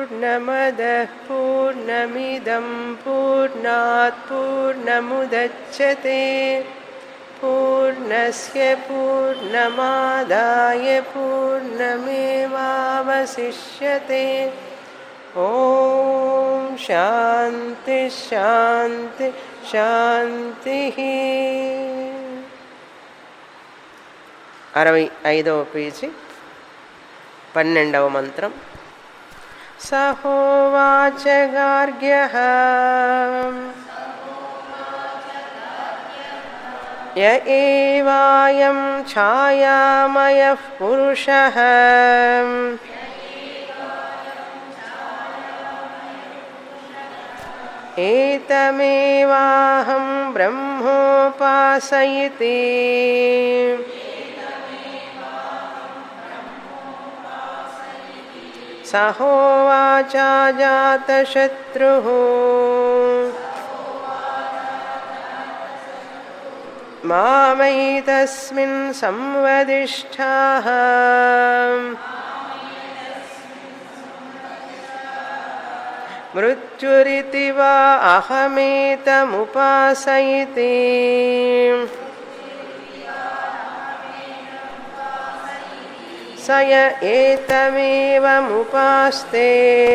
पूर्णमदः पूर्णमिदं पूर्णात् पूर्णमुदच्छते पूर्णस्य पूर्णमादाय पूर्णमेवावशिष्यते ॐ शान्ति शान्ति शान्तिः అరవై ఐదవ పేజీ పన్నెండవ మంత్రం సహోవాచ గార్గ్య య ఏవాయం ఛాయామయ పురుష ఏతమేవాహం బ్రహ్మోపాసయితి सहोवाचा जातशत्रुः मामैतस्मिन् संवदिष्ठाः मृत्युरिति वा अहमेतमुपासयिति स य एतमेवमुपास्ते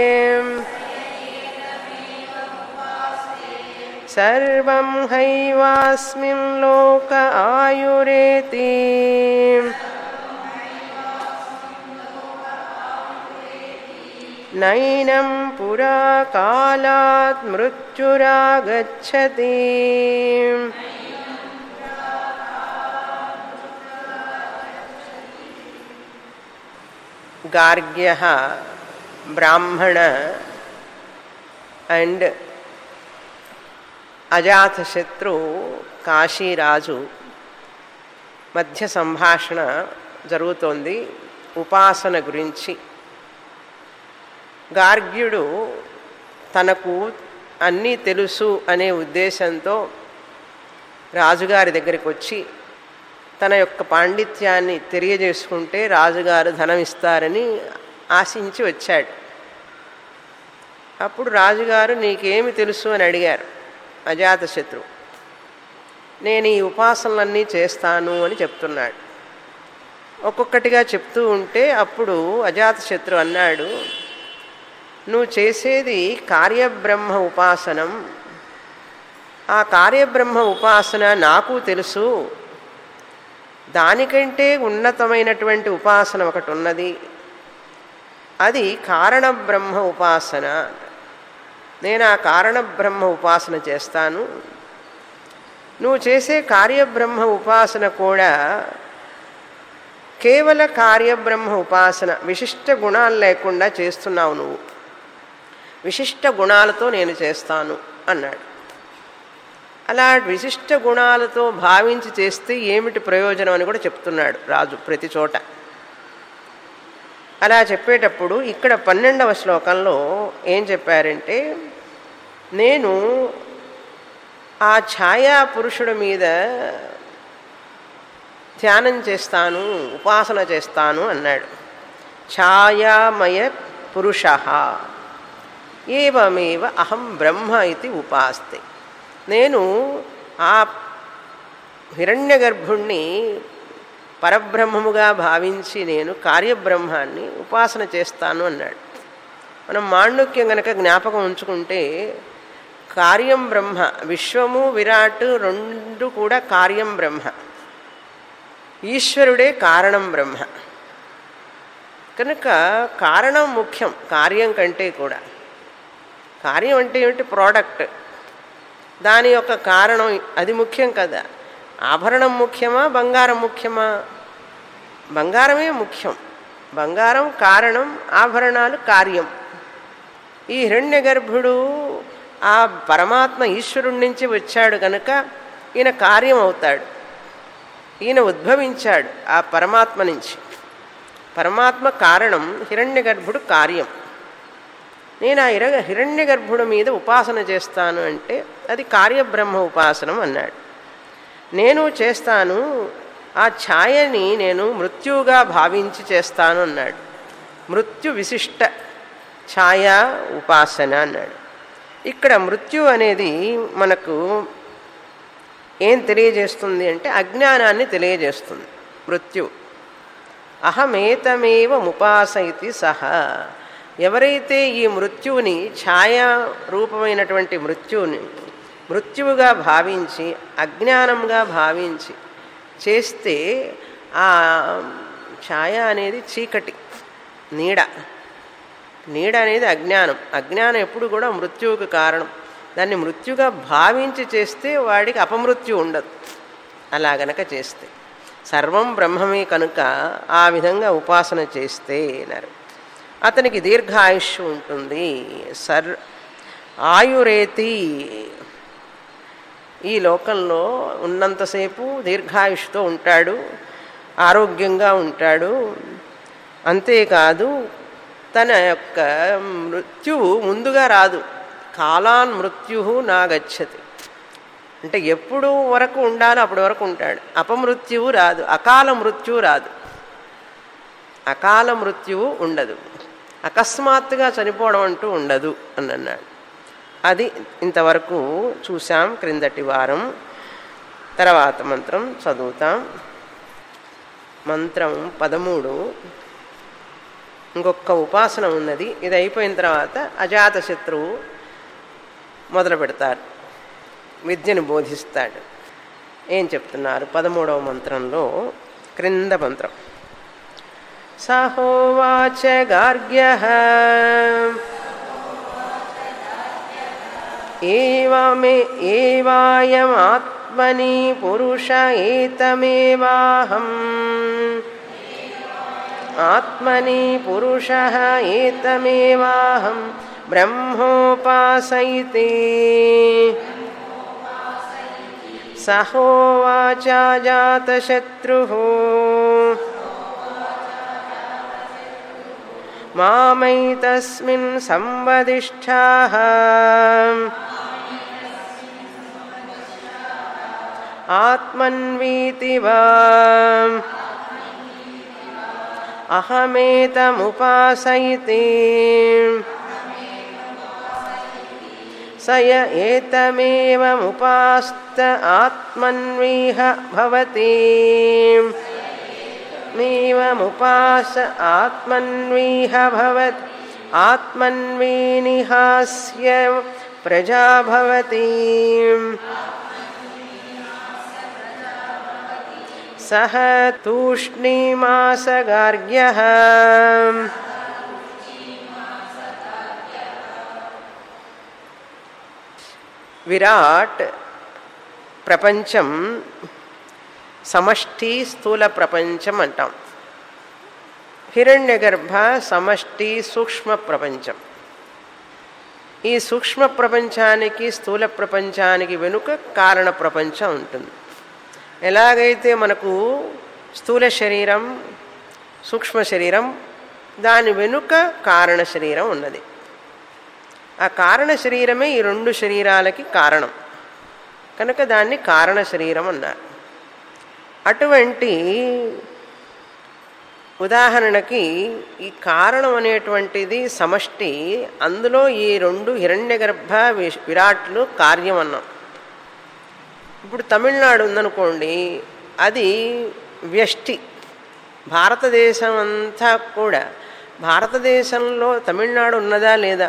सर्वं हैवास्मिन् लोक आयुरेति नैनं पुरा कालात् मृत्युरागच्छति గార్గ్య బ్రాహ్మణ అండ్ అజాతశత్రు కాశీరాజు మధ్య సంభాషణ జరుగుతోంది ఉపాసన గురించి గార్గ్యుడు తనకు అన్నీ తెలుసు అనే ఉద్దేశంతో రాజుగారి దగ్గరికి వచ్చి తన యొక్క పాండిత్యాన్ని తెలియజేసుకుంటే రాజుగారు ధనం ఇస్తారని ఆశించి వచ్చాడు అప్పుడు రాజుగారు నీకేమి తెలుసు అని అడిగారు అజాతశత్రు నేను ఈ ఉపాసనలన్నీ చేస్తాను అని చెప్తున్నాడు ఒక్కొక్కటిగా చెప్తూ ఉంటే అప్పుడు అజాతశత్రు అన్నాడు నువ్వు చేసేది కార్యబ్రహ్మ ఉపాసనం ఆ కార్యబ్రహ్మ ఉపాసన నాకు తెలుసు దానికంటే ఉన్నతమైనటువంటి ఉపాసన ఒకటి ఉన్నది అది కారణబ్రహ్మ ఉపాసన నేను ఆ కారణబ్రహ్మ ఉపాసన చేస్తాను నువ్వు చేసే కార్యబ్రహ్మ ఉపాసన కూడా కేవల కార్యబ్రహ్మ ఉపాసన విశిష్ట గుణాలు లేకుండా చేస్తున్నావు నువ్వు విశిష్ట గుణాలతో నేను చేస్తాను అన్నాడు అలా విశిష్ట గుణాలతో భావించి చేస్తే ఏమిటి ప్రయోజనం అని కూడా చెప్తున్నాడు రాజు ప్రతి చోట అలా చెప్పేటప్పుడు ఇక్కడ పన్నెండవ శ్లోకంలో ఏం చెప్పారంటే నేను ఆ ఛాయా పురుషుడి మీద ధ్యానం చేస్తాను ఉపాసన చేస్తాను అన్నాడు ఛాయామయ పురుష ఏవమేవ అహం బ్రహ్మ ఇది ఉపాస్తే నేను ఆ హిరణ్య గర్భుణ్ణి పరబ్రహ్మముగా భావించి నేను కార్యబ్రహ్మాన్ని ఉపాసన చేస్తాను అన్నాడు మనం మాండుక్యం గనక జ్ఞాపకం ఉంచుకుంటే కార్యం బ్రహ్మ విశ్వము విరాట్ రెండు కూడా కార్యం బ్రహ్మ ఈశ్వరుడే కారణం బ్రహ్మ కనుక కారణం ముఖ్యం కార్యం కంటే కూడా కార్యం అంటే ఏమిటి ప్రోడక్ట్ దాని యొక్క కారణం అది ముఖ్యం కదా ఆభరణం ముఖ్యమా బంగారం ముఖ్యమా బంగారమే ముఖ్యం బంగారం కారణం ఆభరణాలు కార్యం ఈ హిరణ్య గర్భుడు ఆ పరమాత్మ ఈశ్వరుడి నుంచి వచ్చాడు కనుక ఈయన కార్యం అవుతాడు ఈయన ఉద్భవించాడు ఆ పరమాత్మ నుంచి పరమాత్మ కారణం హిరణ్య గర్భుడు కార్యం నేను ఆ ఇర హిరణ్య గర్భుడి మీద ఉపాసన చేస్తాను అంటే అది కార్యబ్రహ్మ ఉపాసనం అన్నాడు నేను చేస్తాను ఆ ఛాయని నేను మృత్యువుగా భావించి చేస్తాను అన్నాడు మృత్యు విశిష్ట ఛాయా ఉపాసన అన్నాడు ఇక్కడ మృత్యు అనేది మనకు ఏం తెలియజేస్తుంది అంటే అజ్ఞానాన్ని తెలియజేస్తుంది మృత్యు అహమేతమేవ ముపాసయితి సహా ఎవరైతే ఈ మృత్యువుని ఛాయా రూపమైనటువంటి మృత్యువుని మృత్యువుగా భావించి అజ్ఞానంగా భావించి చేస్తే ఆ ఛాయ అనేది చీకటి నీడ నీడ అనేది అజ్ఞానం అజ్ఞానం ఎప్పుడు కూడా మృత్యువుకు కారణం దాన్ని మృత్యుగా భావించి చేస్తే వాడికి అపమృత్యు ఉండదు అలా గనక చేస్తే సర్వం బ్రహ్మమే కనుక ఆ విధంగా ఉపాసన చేస్తే అన్నారు అతనికి దీర్ఘాయుష్ ఉంటుంది సర్ ఆయురేతి ఈ లోకంలో ఉన్నంతసేపు దీర్ఘాయుష్తో ఉంటాడు ఆరోగ్యంగా ఉంటాడు అంతేకాదు తన యొక్క మృత్యువు ముందుగా రాదు కాలాన్ మృత్యు నాగచ్చతి అంటే ఎప్పుడు వరకు ఉండాలో అప్పటి వరకు ఉంటాడు అపమృత్యువు రాదు అకాల మృత్యువు రాదు అకాల మృత్యువు ఉండదు అకస్మాత్తుగా చనిపోవడం అంటూ ఉండదు అని అన్నాడు అది ఇంతవరకు చూసాం క్రిందటి వారం తర్వాత మంత్రం చదువుతాం మంత్రం పదమూడు ఇంకొక ఉపాసన ఉన్నది ఇది అయిపోయిన తర్వాత అజాత శత్రువు మొదలు పెడతారు విద్యను బోధిస్తాడు ఏం చెప్తున్నారు పదమూడవ మంత్రంలో క్రింద మంత్రం సహోవాచ గార్గ్య ఏవమే ఏవాయమాత్మని పురుష ఏతమేవాహం ఆత్మని పురుష ఏతమేవాహం బ్రహ్మోపాసైతే సహోవాచా జాతశత్రు మామైతస్మిన్ సంవదిష్ఠాః ఆత్మన్వీతి వా అహమేతముపాసయితే సయ ఏతమేవముపాస్త ఆత్మన్వీహ భవతి మేవముపాస ఆత్మన్వీహ భవత్ ఆత్మన్వీనిహాస్య ప్రజా భవతి సహ తూష్ణీమాసగార్గ్య విరాట్ ప్రపంచం సమష్టి స్థూల ప్రపంచం అంటాం హిరణ్యగర్భ సమష్టి సూక్ష్మ ప్రపంచం ఈ సూక్ష్మ ప్రపంచానికి స్థూల ప్రపంచానికి వెనుక కారణ ప్రపంచం ఉంటుంది ఎలాగైతే మనకు స్థూల శరీరం సూక్ష్మ శరీరం దాని వెనుక కారణ శరీరం ఉన్నది ఆ కారణ శరీరమే ఈ రెండు శరీరాలకి కారణం కనుక దాన్ని కారణ శరీరం అన్నారు అటువంటి ఉదాహరణకి ఈ కారణం అనేటువంటిది సమష్టి అందులో ఈ రెండు హిరణ్యగర్భ విరాట్లు కార్యం అన్నాం ఇప్పుడు తమిళనాడు ఉందనుకోండి అది వ్యష్టి భారతదేశం అంతా కూడా భారతదేశంలో తమిళనాడు ఉన్నదా లేదా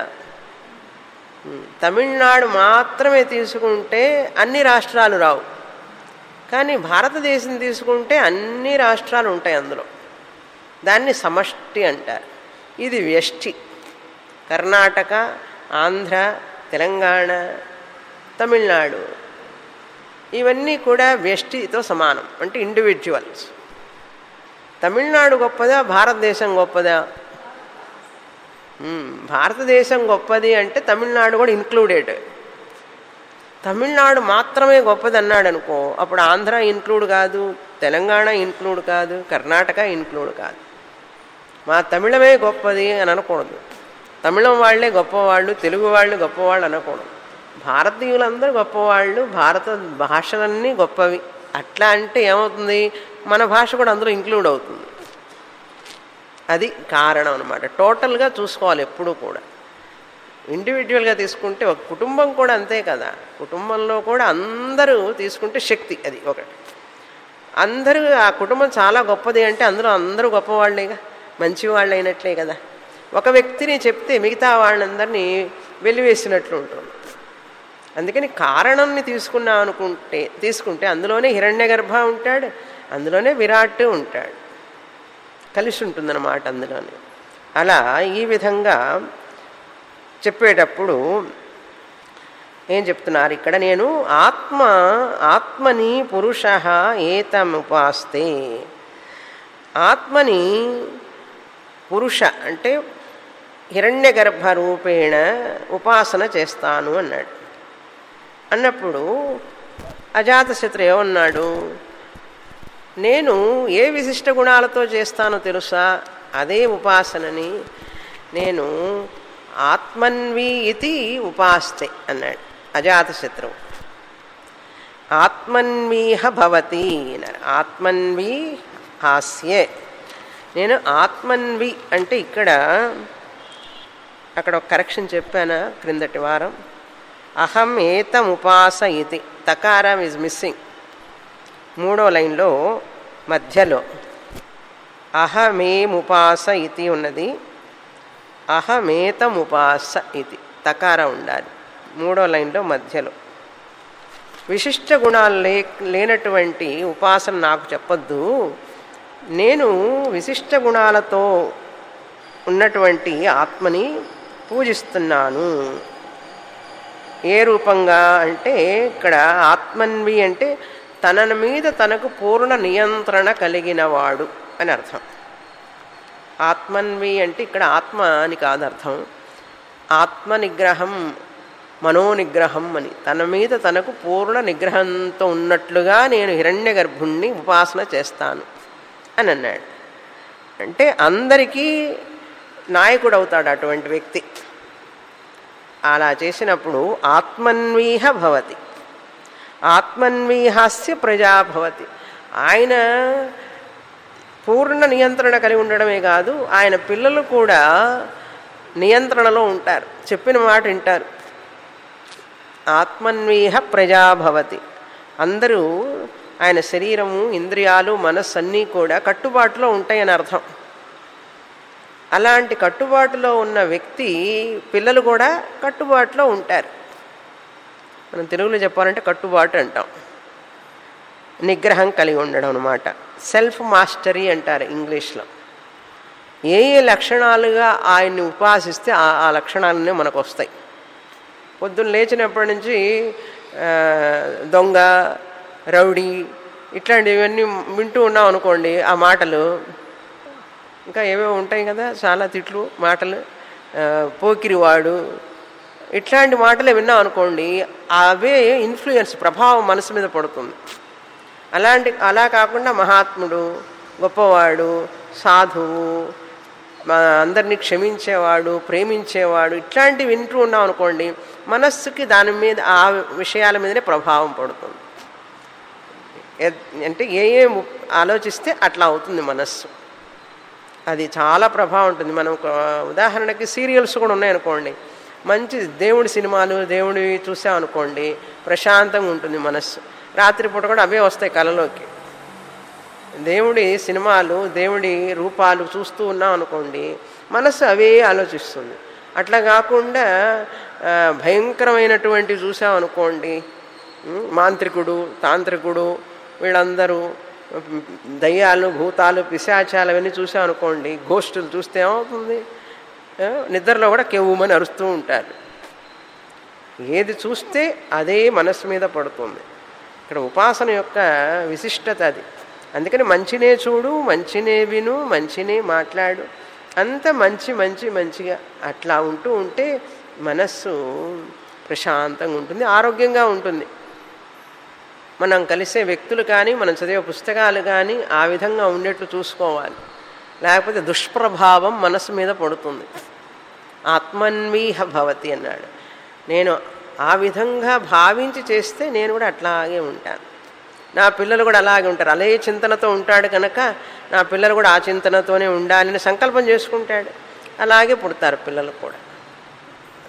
తమిళనాడు మాత్రమే తీసుకుంటే అన్ని రాష్ట్రాలు రావు కానీ భారతదేశం తీసుకుంటే అన్ని రాష్ట్రాలు ఉంటాయి అందులో దాన్ని సమష్టి అంటారు ఇది వ్యష్టి కర్ణాటక ఆంధ్ర తెలంగాణ తమిళనాడు ఇవన్నీ కూడా వ్యష్టితో సమానం అంటే ఇండివిజువల్స్ తమిళనాడు గొప్పదా భారతదేశం గొప్పదా భారతదేశం గొప్పది అంటే తమిళనాడు కూడా ఇన్క్లూడెడ్ తమిళనాడు మాత్రమే గొప్పది అన్నాడు అనుకో అప్పుడు ఆంధ్ర ఇన్క్లూడ్ కాదు తెలంగాణ ఇన్క్లూడ్ కాదు కర్ణాటక ఇన్క్లూడ్ కాదు మా తమిళమే గొప్పది అని అనకూడదు తమిళం వాళ్ళే గొప్పవాళ్ళు తెలుగు వాళ్ళు గొప్పవాళ్ళు అనకూడదు భారతీయులందరూ గొప్పవాళ్ళు భారత భాషలన్నీ గొప్పవి అట్లా అంటే ఏమవుతుంది మన భాష కూడా అందులో ఇంక్లూడ్ అవుతుంది అది కారణం అనమాట టోటల్గా చూసుకోవాలి ఎప్పుడూ కూడా ఇండివిజువల్గా తీసుకుంటే ఒక కుటుంబం కూడా అంతే కదా కుటుంబంలో కూడా అందరూ తీసుకుంటే శక్తి అది ఒకటి అందరూ ఆ కుటుంబం చాలా గొప్పది అంటే అందులో అందరూ గొప్పవాళ్ళేగా మంచి వాళ్ళు అయినట్లే కదా ఒక వ్యక్తిని చెప్తే మిగతా వాళ్ళందరినీ వెలివేసినట్లు ఉంటుంది అందుకని కారణంని తీసుకున్నాం అనుకుంటే తీసుకుంటే అందులోనే హిరణ్య గర్భ ఉంటాడు అందులోనే విరాట్ ఉంటాడు కలిసి ఉంటుందన్నమాట అందులోనే అలా ఈ విధంగా చెప్పేటప్పుడు ఏం చెప్తున్నారు ఇక్కడ నేను ఆత్మ ఆత్మని పురుష ఏతముపాస్తే ఆత్మని పురుష అంటే హిరణ్య గర్భ రూపేణ ఉపాసన చేస్తాను అన్నాడు అన్నప్పుడు అజాతశత్రు ఏమన్నాడు నేను ఏ విశిష్ట గుణాలతో చేస్తానో తెలుసా అదే ఉపాసనని నేను ఆత్మన్వి ఇది ఉపాస్తే అన్నాడు అజాతశత్రువు ఆత్మన్వీహ భవతి అన్నారు ఆత్మన్వి హాస్యే నేను ఆత్మన్వి అంటే ఇక్కడ అక్కడ ఒక కరెక్షన్ చెప్పానా క్రిందటి వారం అహం ఏతం ఉపాస ఇది తకారం ఈజ్ మిస్సింగ్ మూడో లైన్లో మధ్యలో అహమేముపాస ఇది ఉన్నది అహమేతముపాస ఇది తకార ఉండాలి మూడో లైన్లో మధ్యలో విశిష్ట గుణాలు లే లేనటువంటి ఉపాసన నాకు చెప్పొద్దు నేను విశిష్ట గుణాలతో ఉన్నటువంటి ఆత్మని పూజిస్తున్నాను ఏ రూపంగా అంటే ఇక్కడ ఆత్మన్వి అంటే తన మీద తనకు పూర్ణ నియంత్రణ కలిగినవాడు అని అర్థం ఆత్మన్వి అంటే ఇక్కడ ఆత్మ అని కాదు అర్థం ఆత్మ నిగ్రహం మనోనిగ్రహం అని తన మీద తనకు పూర్ణ నిగ్రహంతో ఉన్నట్లుగా నేను హిరణ్య గర్భుణ్ణి ఉపాసన చేస్తాను అని అన్నాడు అంటే అందరికీ నాయకుడు అవుతాడు అటువంటి వ్యక్తి అలా చేసినప్పుడు ఆత్మన్వీహ భవతి ఆత్మన్వీహాస్య ప్రజా భవతి ఆయన పూర్ణ నియంత్రణ కలిగి ఉండడమే కాదు ఆయన పిల్లలు కూడా నియంత్రణలో ఉంటారు చెప్పిన మాట వింటారు ఆత్మన్వీహ ప్రజాభవతి అందరూ ఆయన శరీరము ఇంద్రియాలు మనస్సు అన్నీ కూడా కట్టుబాటులో ఉంటాయని అర్థం అలాంటి కట్టుబాటులో ఉన్న వ్యక్తి పిల్లలు కూడా కట్టుబాటులో ఉంటారు మనం తెలుగులో చెప్పాలంటే కట్టుబాటు అంటాం నిగ్రహం కలిగి ఉండడం అనమాట సెల్ఫ్ మాస్టరీ అంటారు ఇంగ్లీష్లో ఏ ఏ లక్షణాలుగా ఆయన్ని ఉపాసిస్తే ఆ ఆ లక్షణాలన్నీ మనకు వస్తాయి పొద్దున్న లేచినప్పటి నుంచి దొంగ రౌడీ ఇట్లాంటివన్నీ వింటూ ఉన్నాం అనుకోండి ఆ మాటలు ఇంకా ఏవేవో ఉంటాయి కదా చాలా తిట్లు మాటలు పోకిరివాడు ఇట్లాంటి మాటలే విన్నాం అనుకోండి అవే ఇన్ఫ్లుయెన్స్ ప్రభావం మనసు మీద పడుతుంది అలాంటి అలా కాకుండా మహాత్ముడు గొప్పవాడు సాధువు అందరినీ క్షమించేవాడు ప్రేమించేవాడు ఇట్లాంటివి వింటూ ఉన్నాం అనుకోండి మనస్సుకి దాని మీద ఆ విషయాల మీదనే ప్రభావం పడుతుంది అంటే ఏ ఏ ఆలోచిస్తే అట్లా అవుతుంది మనస్సు అది చాలా ప్రభావం ఉంటుంది మనం ఉదాహరణకి సీరియల్స్ కూడా ఉన్నాయనుకోండి మంచి దేవుడి సినిమాలు దేవుడి చూసామనుకోండి ప్రశాంతంగా ఉంటుంది మనస్సు రాత్రిపూట కూడా అవే వస్తాయి కళలోకి దేవుడి సినిమాలు దేవుడి రూపాలు చూస్తూ ఉన్నాం అనుకోండి మనస్సు అవే ఆలోచిస్తుంది అట్లా కాకుండా భయంకరమైనటువంటివి చూసామనుకోండి మాంత్రికుడు తాంత్రికుడు వీళ్ళందరూ దయ్యాలు భూతాలు పిశాచాలు అవన్నీ చూసామనుకోండి గోష్ఠులు చూస్తే ఏమవుతుంది నిద్రలో కూడా కెవ్వుమని అరుస్తూ ఉంటారు ఏది చూస్తే అదే మనస్సు మీద పడుతుంది ఇక్కడ ఉపాసన యొక్క విశిష్టత అది అందుకని మంచినే చూడు మంచినే విను మంచినే మాట్లాడు అంత మంచి మంచి మంచిగా అట్లా ఉంటూ ఉంటే మనస్సు ప్రశాంతంగా ఉంటుంది ఆరోగ్యంగా ఉంటుంది మనం కలిసే వ్యక్తులు కానీ మనం చదివే పుస్తకాలు కానీ ఆ విధంగా ఉండేట్లు చూసుకోవాలి లేకపోతే దుష్ప్రభావం మనసు మీద పడుతుంది ఆత్మన్వీహ భవతి అన్నాడు నేను ఆ విధంగా భావించి చేస్తే నేను కూడా అట్లాగే ఉంటాను నా పిల్లలు కూడా అలాగే ఉంటారు అలే చింతనతో ఉంటాడు కనుక నా పిల్లలు కూడా ఆ చింతనతోనే ఉండాలని సంకల్పం చేసుకుంటాడు అలాగే పుడతారు పిల్లలు కూడా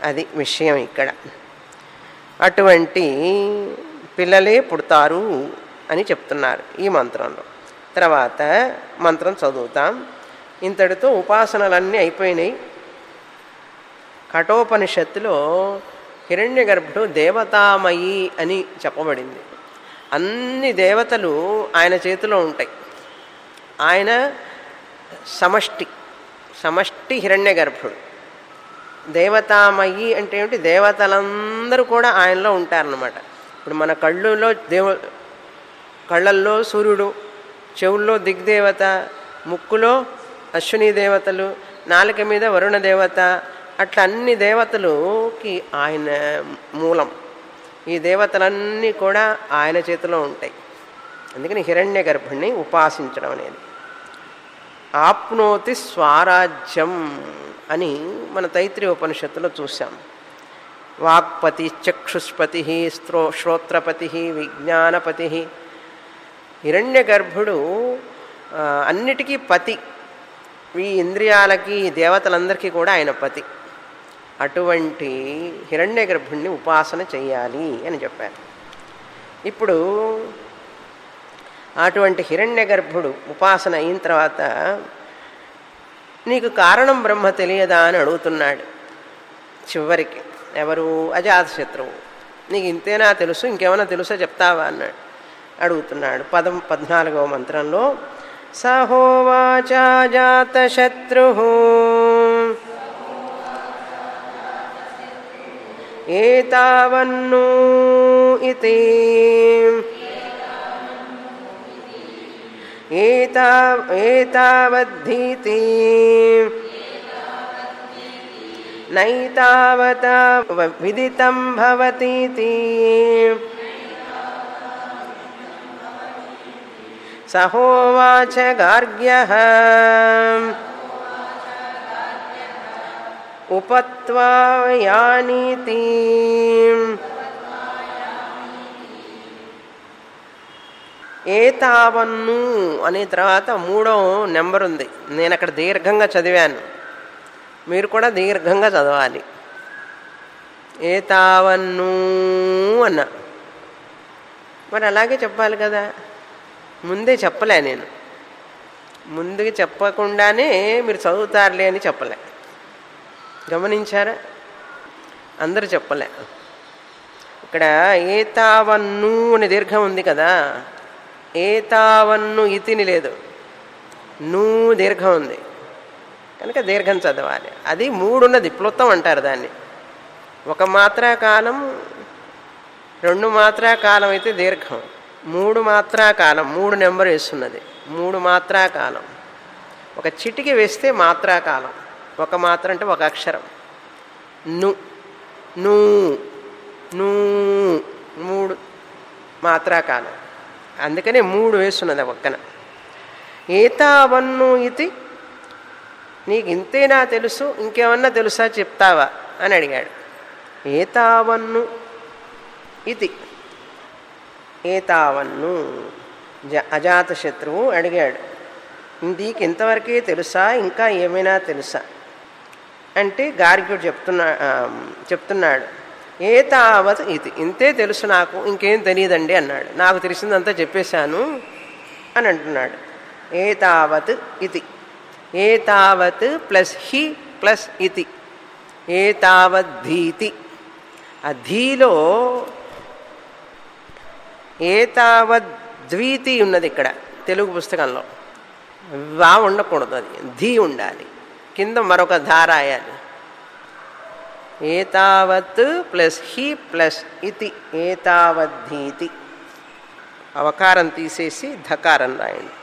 అది విషయం ఇక్కడ అటువంటి పిల్లలే పుడతారు అని చెప్తున్నారు ఈ మంత్రంలో తర్వాత మంత్రం చదువుతాం ఇంతటితో ఉపాసనలన్నీ అయిపోయినాయి కఠోపనిషత్తులో హిరణ్య గర్భుడు దేవతామయి అని చెప్పబడింది అన్ని దేవతలు ఆయన చేతిలో ఉంటాయి ఆయన సమష్టి సమష్టి హిరణ్య గర్భుడు దేవతామయి అంటే ఏమిటి దేవతలందరూ కూడా ఆయనలో ఉంటారన్నమాట ఇప్పుడు మన కళ్ళులో దేవ కళ్ళల్లో సూర్యుడు చెవుల్లో దిగ్దేవత ముక్కులో అశ్విని దేవతలు నాలుక మీద వరుణ దేవత అట్లా అన్ని దేవతలుకి ఆయన మూలం ఈ దేవతలన్నీ కూడా ఆయన చేతిలో ఉంటాయి అందుకని హిరణ్య గర్భుణ్ణి ఉపాసించడం అనేది ఆప్నోతి స్వరాజ్యం అని మన తైత్రి ఉపనిషత్తులో చూసాం వాక్పతి చక్షుష్పతి స్త్రో శ్రోత్రపతి విజ్ఞానపతి హిరణ్య గర్భుడు ఆ, అన్నిటికీ పతి ఈ ఇంద్రియాలకి ఈ దేవతలందరికీ కూడా ఆయన పతి అటువంటి హిరణ్య గర్భుణ్ణి ఉపాసన చెయ్యాలి అని చెప్పారు ఇప్పుడు అటువంటి హిరణ్య గర్భుడు ఉపాసన అయిన తర్వాత నీకు కారణం బ్రహ్మ తెలియదా అని అడుగుతున్నాడు చివరికి ఎవరు అజాతశత్రువు నీకు ఇంతేనా తెలుసు ఇంకేమైనా తెలుసో చెప్తావా అన్నాడు అడుగుతున్నాడు పదం పద్నాలుగవ మంత్రంలో సహోవాచాజాతశత్రు ఏతావన్ను ఇది ఏతా ఏతావద్ధీతి నైతావత విదితం భవతీతి సహోవాచ గార్గ్య ఉపత్వా యానీతి ఏతావన్ను అనే తర్వాత మూడో నెంబర్ ఉంది నేను అక్కడ దీర్ఘంగా చదివాను మీరు కూడా దీర్ఘంగా చదవాలి ఏతావన్ను అన్న మరి అలాగే చెప్పాలి కదా ముందే చెప్పలే నేను ముందుకు చెప్పకుండానే మీరు చదువుతారులే అని చెప్పలే గమనించారా అందరూ చెప్పలే ఇక్కడ ఏతావన్ను అని దీర్ఘం ఉంది కదా ఏతావన్ను ఇతిని లేదు నూ దీర్ఘం ఉంది కనుక దీర్ఘం చదవాలి అది మూడున్నది ప్లుతం అంటారు దాన్ని ఒక మాత్రా కాలం రెండు మాత్రా కాలం అయితే దీర్ఘం మూడు మాత్రా కాలం మూడు నెంబర్ వేస్తున్నది మూడు మాత్రా కాలం ఒక చిటికి వేస్తే మాత్రా కాలం ఒక మాత్ర అంటే ఒక అక్షరం ను నూ నూ మూడు మాత్రా కాలం అందుకనే మూడు వేస్తున్నది ఒక్కన ఏతావన్ను ఇది నీకు ఇంతేనా తెలుసు ఇంకేమన్నా తెలుసా చెప్తావా అని అడిగాడు ఏతావన్ను ఇది ఏతావన్ను జ అజాతశత్రువు అడిగాడు నీకు ఇంతవరకే తెలుసా ఇంకా ఏమైనా తెలుసా అంటే గార్గ్యుడు చెప్తున్నా ఆ, చెప్తున్నాడు ఏ తావత్ ఇది ఇంతే తెలుసు నాకు ఇంకేం తెలియదండి అన్నాడు నాకు తెలిసిందంతా చెప్పేశాను అని అంటున్నాడు ఏ తావత్ ఇది ఏ తావత్ ప్లస్ హి ప్లస్ ఇతి ఏ తావద్ధీతి ఆ ధీలో ఏతావద్వీతి ఉన్నది ఇక్కడ తెలుగు పుస్తకంలో వా ఉండకూడదు అది ధీ ఉండాలి కింద మరొక ధార రాయాలి ఏతావత్ ప్లస్ హి ప్లస్ ఇతి ఏతావద్ధీతి అవకారం తీసేసి ధకారం రాయండి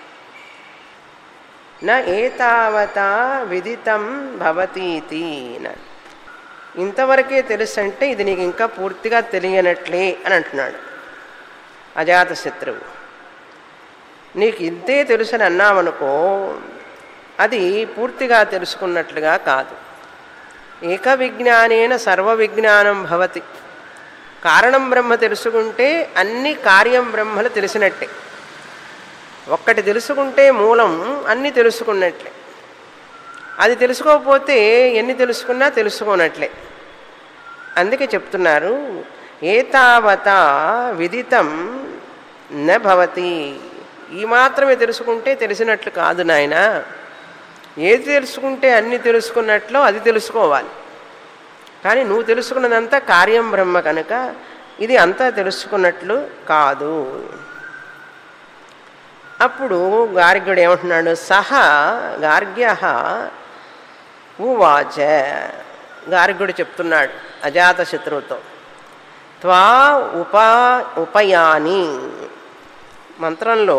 నా ఏతావత విదితం భవతీతి అన్నాడు ఇంతవరకే తెలుసు అంటే ఇది నీకు ఇంకా పూర్తిగా తెలియనట్లే అని అంటున్నాడు అజాతశత్రువు నీకు ఇంతే తెలుసని అన్నామనుకో అది పూర్తిగా తెలుసుకున్నట్లుగా కాదు ఏక విజ్ఞానేన సర్వ విజ్ఞానం భవతి కారణం బ్రహ్మ తెలుసుకుంటే అన్ని కార్యం బ్రహ్మలు తెలిసినట్టే ఒక్కటి తెలుసుకుంటే మూలం అన్నీ తెలుసుకున్నట్లే అది తెలుసుకోకపోతే ఎన్ని తెలుసుకున్నా తెలుసుకోనట్లే అందుకే చెప్తున్నారు ఏతావత విదితం న భవతి ఈ మాత్రమే తెలుసుకుంటే తెలిసినట్లు కాదు నాయన ఏది తెలుసుకుంటే అన్ని తెలుసుకున్నట్లో అది తెలుసుకోవాలి కానీ నువ్వు తెలుసుకున్నదంతా కార్యం బ్రహ్మ కనుక ఇది అంతా తెలుసుకున్నట్లు కాదు అప్పుడు గార్గ్యుడు ఏమంటున్నాడు సహ గార్గ్య ఉవాచ గార్గ్యుడు చెప్తున్నాడు అజాత శత్రువుతో త్వా ఉపా ఉపయాని మంత్రంలో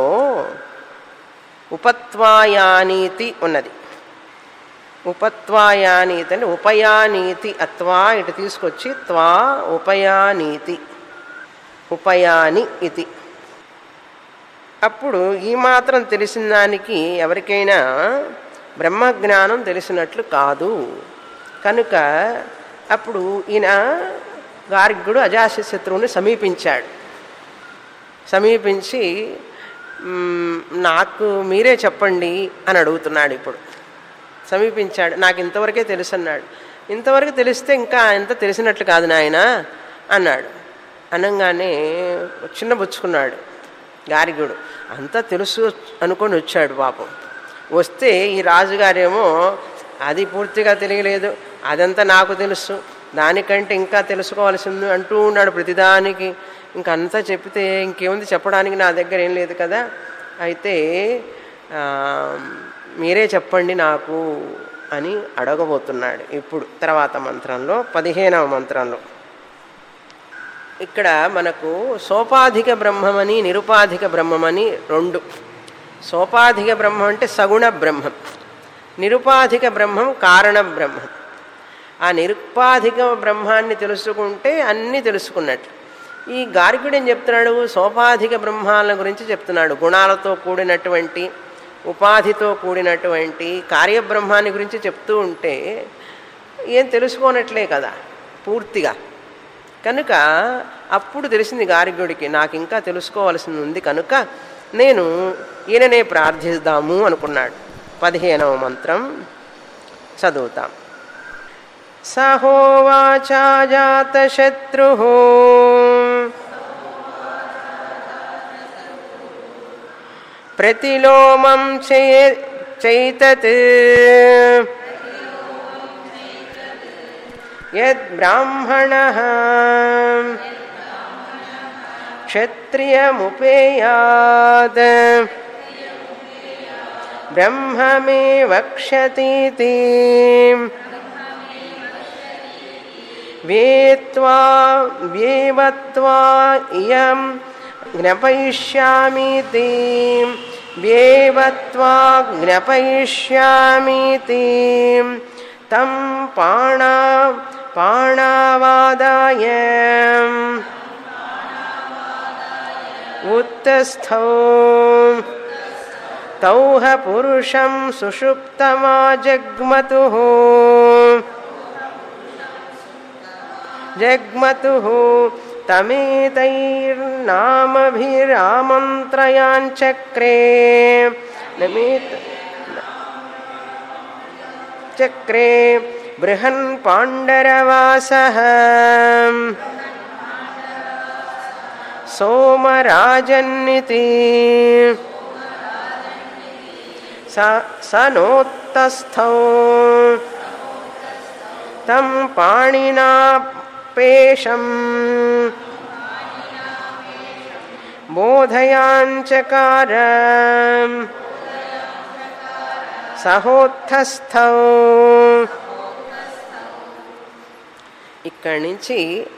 ఉపత్వాయానీతి ఉన్నది ఉపత్వాయానీతి అంటే ఉపయానీతి అత్వా ఇటు తీసుకొచ్చి త్వా ఉపయానీతి ఉపయాని ఇది అప్పుడు ఈ మాత్రం తెలిసిన దానికి ఎవరికైనా బ్రహ్మజ్ఞానం తెలిసినట్లు కాదు కనుక అప్పుడు ఈయన గార్గ్యుడు అజాశత్రువుని సమీపించాడు సమీపించి "మ్మ్, నాకు మీరే చెప్పండి అని అడుగుతున్నాడు ఇప్పుడు సమీపించాడు నాకు ఇంతవరకే తెలుసు అన్నాడు ఇంతవరకు తెలిస్తే ఇంకా ఎంత తెలిసినట్లు కాదు నాయన అన్నాడు అనగానే చిన్నబుచ్చుకున్నాడు గారిగుడు అంతా తెలుసు అనుకొని వచ్చాడు పాపం వస్తే ఈ రాజుగారేమో అది పూర్తిగా తెలియలేదు అదంతా నాకు తెలుసు దానికంటే ఇంకా తెలుసుకోవాల్సింది అంటూ ఉన్నాడు ప్రతిదానికి ఇంకంతా చెప్తే ఇంకేముంది చెప్పడానికి నా దగ్గర ఏం లేదు కదా అయితే ఆ, మీరే చెప్పండి నాకు అని అడగబోతున్నాడు ఇప్పుడు తర్వాత మంత్రంలో పదిహేనవ మంత్రంలో ఇక్కడ మనకు సోపాధిక బ్రహ్మమని నిరుపాధిక బ్రహ్మమని రెండు సోపాధిక బ్రహ్మం అంటే సగుణ బ్రహ్మం నిరుపాధిక బ్రహ్మం కారణ బ్రహ్మం ఆ నిరుపాధిక బ్రహ్మాన్ని తెలుసుకుంటే అన్నీ తెలుసుకున్నట్లు ఈ గార్గ్యుడు ఏం చెప్తున్నాడు సోపాధిక బ్రహ్మాల గురించి చెప్తున్నాడు గుణాలతో కూడినటువంటి ఉపాధితో కూడినటువంటి కార్యబ్రహ్మాన్ని గురించి చెప్తూ ఉంటే ఏం తెలుసుకోనట్లే కదా పూర్తిగా కనుక అప్పుడు తెలిసింది గార్గ్యుడికి నాకు ఇంకా తెలుసుకోవాల్సింది ఉంది కనుక నేను ఈయననే ప్రార్థిద్దాము అనుకున్నాడు పదిహేనవ మంత్రం చదువుతాం సహోవాచాజాతశత్రు ప్రతిలోమం చే చైతత్ యద్బ్రాహ్మణ క్షత్రియముపేయాద్ బ్రహ్మ మే వక్ష్యతీతి వేత్వా వ్యేవత్వా ఇయం జ్ఞపయిష్యామీతి వ్యేవత్వా జ్ఞపయిష్యామీతి తం పాణా పాణావాదాయ ఉత్తస్థౌ తౌహ పురుషం సుషుప్తమాజగ్మతు జగ్మతు తమేతైర్నామభిరామంత్రయాంచక్రే నమేత్ చక్రే బృహన్ పాండరవాస సోమరాజన్నితి స నోత్తస్థౌ తం పాణినా పేషం బోధయాంచకార సహోత్థస్థౌ ఇక్కడి నుంచి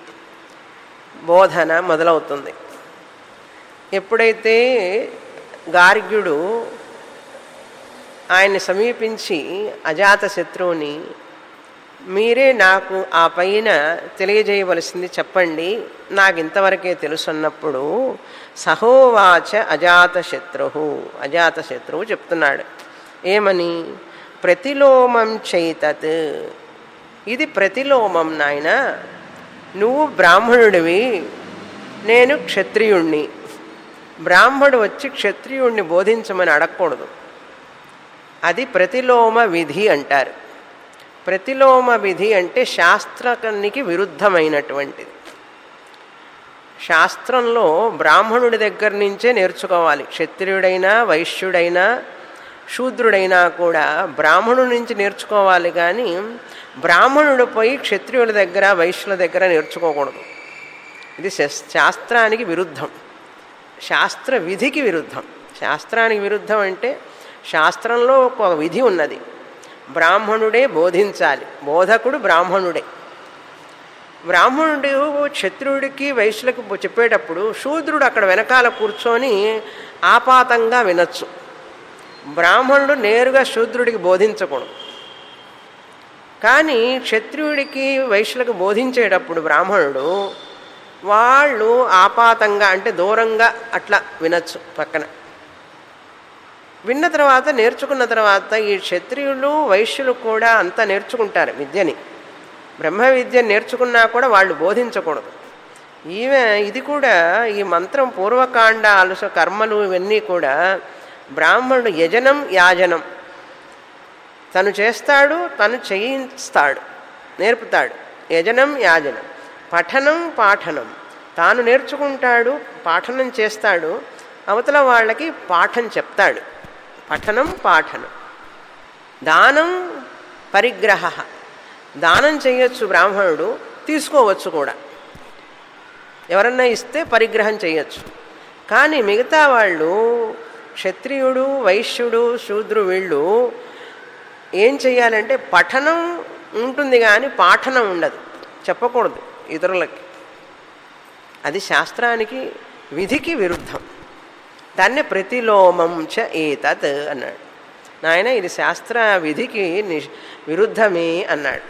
బోధన మొదలవుతుంది ఎప్పుడైతే గార్గ్యుడు ఆయన్ని సమీపించి అజాత శత్రువుని మీరే నాకు ఆ పైన తెలియజేయవలసింది చెప్పండి నాకు ఇంతవరకే తెలుసు అన్నప్పుడు సహోవాచ అజాత శత్రు అజాత శత్రువు చెప్తున్నాడు ఏమని ప్రతిలోమం చైతత్ ఇది ప్రతిలోమం నాయన నువ్వు బ్రాహ్మణుడివి నేను క్షత్రియుణ్ణి బ్రాహ్మడు వచ్చి క్షత్రియుణ్ణి బోధించమని అడగకూడదు అది ప్రతిలోమ విధి అంటారు ప్రతిలోమ విధి అంటే శాస్త్రానికి విరుద్ధమైనటువంటిది శాస్త్రంలో బ్రాహ్మణుడి దగ్గర నుంచే నేర్చుకోవాలి క్షత్రియుడైనా వైశ్యుడైనా శూద్రుడైనా కూడా బ్రాహ్మణుడి నుంచి నేర్చుకోవాలి కానీ బ్రాహ్మణుడు పోయి క్షత్రియుల దగ్గర వైశ్యుల దగ్గర నేర్చుకోకూడదు ఇది శస్- శాస్త్రానికి విరుద్ధం శాస్త్ర విధికి విరుద్ధం శాస్త్రానికి విరుద్ధం అంటే శాస్త్రంలో ఒక విధి ఉన్నది బ్రాహ్మణుడే బోధించాలి బోధకుడు బ్రాహ్మణుడే బ్రాహ్మణుడు క్షత్రుడికి వైశ్యులకు చెప్పేటప్పుడు శూద్రుడు అక్కడ వెనకాల కూర్చొని ఆపాతంగా వినొచ్చు బ్రాహ్మణుడు నేరుగా శూద్రుడికి బోధించకూడదు కానీ క్షత్రియుడికి వైశ్యులకు బోధించేటప్పుడు బ్రాహ్మణుడు వాళ్ళు ఆపాతంగా అంటే దూరంగా అట్లా వినొచ్చు పక్కన విన్న తర్వాత నేర్చుకున్న తర్వాత ఈ క్షత్రియులు వైశ్యులు కూడా అంతా నేర్చుకుంటారు విద్యని బ్రహ్మ విద్య నేర్చుకున్నా కూడా వాళ్ళు బోధించకూడదు ఈమె ఇది కూడా ఈ మంత్రం పూర్వకాండ అలస కర్మలు ఇవన్నీ కూడా బ్రాహ్మణుడు యజనం యాజనం తను చేస్తాడు తను చేయిస్తాడు నేర్పుతాడు యజనం యాజనం పఠనం పాఠనం తాను నేర్చుకుంటాడు పాఠనం చేస్తాడు అవతల వాళ్ళకి పాఠం చెప్తాడు పఠనం పాఠనం దానం పరిగ్రహ దానం చేయొచ్చు బ్రాహ్మణుడు తీసుకోవచ్చు కూడా ఎవరన్నా ఇస్తే పరిగ్రహం చేయొచ్చు కానీ మిగతా వాళ్ళు క్షత్రియుడు వైశ్యుడు శూద్రు వీళ్ళు ఏం చెయ్యాలంటే పఠనం ఉంటుంది కానీ పాఠనం ఉండదు చెప్పకూడదు ఇతరులకి అది శాస్త్రానికి విధికి విరుద్ధం దాన్నే ప్రతిలోమం చ ఏతత్ అన్నాడు నాయన ఇది శాస్త్ర విధికి ని విరుద్ధమే అన్నాడు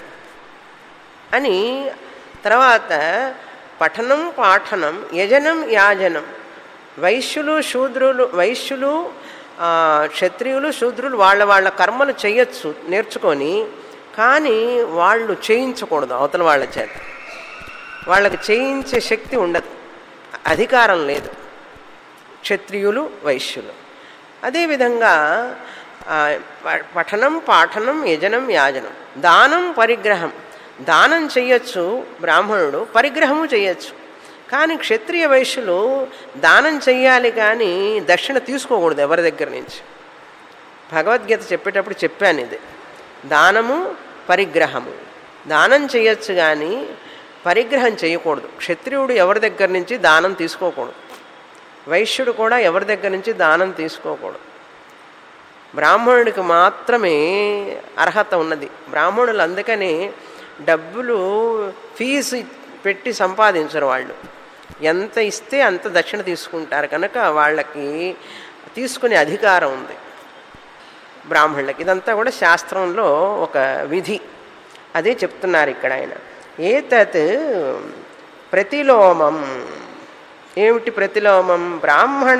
అని తర్వాత పఠనం పాఠనం యజనం యాజనం వైశ్యులు శూద్రులు వైశ్యులు ఆ, క్షత్రియులు శూద్రులు వాళ్ళ వాళ్ళ కర్మలు చేయొచ్చు నేర్చుకొని కానీ వాళ్ళు చేయించకూడదు అవతల వాళ్ళ చేత వాళ్ళకి చేయించే శక్తి ఉండదు అధికారం లేదు క్షత్రియులు వైశ్యులు అదేవిధంగా ఆ, ప- పఠనం పాఠనం యజనం యాజనం దానం పరిగ్రహం దానం చెయ్యొచ్చు బ్రాహ్మణుడు పరిగ్రహము చేయొచ్చు కానీ క్షత్రియ వైశ్యులు దానం చెయ్యాలి కానీ దక్షిణ తీసుకోకూడదు ఎవరి దగ్గర నుంచి భగవద్గీత చెప్పేటప్పుడు చెప్పాను ఇది దానము పరిగ్రహము దానం చేయొచ్చు కానీ పరిగ్రహం చేయకూడదు క్షత్రియుడు ఎవరి దగ్గర నుంచి దానం తీసుకోకూడదు వైశ్యుడు కూడా ఎవరి దగ్గర నుంచి దానం తీసుకోకూడదు బ్రాహ్మణుడికి మాత్రమే అర్హత ఉన్నది బ్రాహ్మణులు అందుకని డబ్బులు ఫీజు పెట్టి సంపాదించరు వాళ్ళు ఎంత ఇస్తే అంత దక్షిణ తీసుకుంటారు కనుక వాళ్ళకి తీసుకునే అధికారం ఉంది బ్రాహ్మణులకి ఇదంతా కూడా శాస్త్రంలో ఒక విధి అదే చెప్తున్నారు ఇక్కడ ఆయన ఏతత్ ప్రతిలోమం ఏమిటి ప్రతిలోమం బ్రాహ్మణ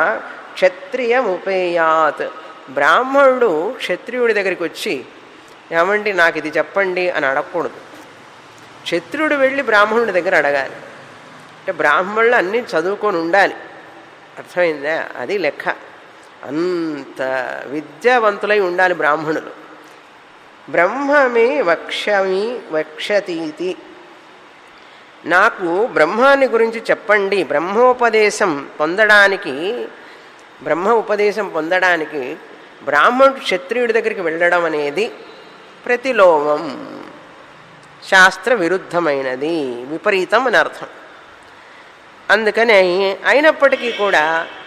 క్షత్రియముపేయాత్ బ్రాహ్మణుడు క్షత్రియుడి దగ్గరికి వచ్చి ఏమండి నాకు ఇది చెప్పండి అని అడగకూడదు క్షత్రియుడు వెళ్ళి బ్రాహ్మణుడి దగ్గర అడగాలి అంటే బ్రాహ్మణులు అన్నీ చదువుకొని ఉండాలి అర్థమైందా అది లెక్క అంత విద్యావంతులై ఉండాలి బ్రాహ్మణులు బ్రహ్మమే వక్షమి వక్షతీతి నాకు బ్రహ్మాన్ని గురించి చెప్పండి బ్రహ్మోపదేశం పొందడానికి బ్రహ్మ ఉపదేశం పొందడానికి బ్రాహ్మణుడు క్షత్రియుడి దగ్గరికి వెళ్ళడం అనేది ప్రతిలోమం శాస్త్ర విరుద్ధమైనది విపరీతం అని అర్థం అందుకని అయినప్పటికీ కూడా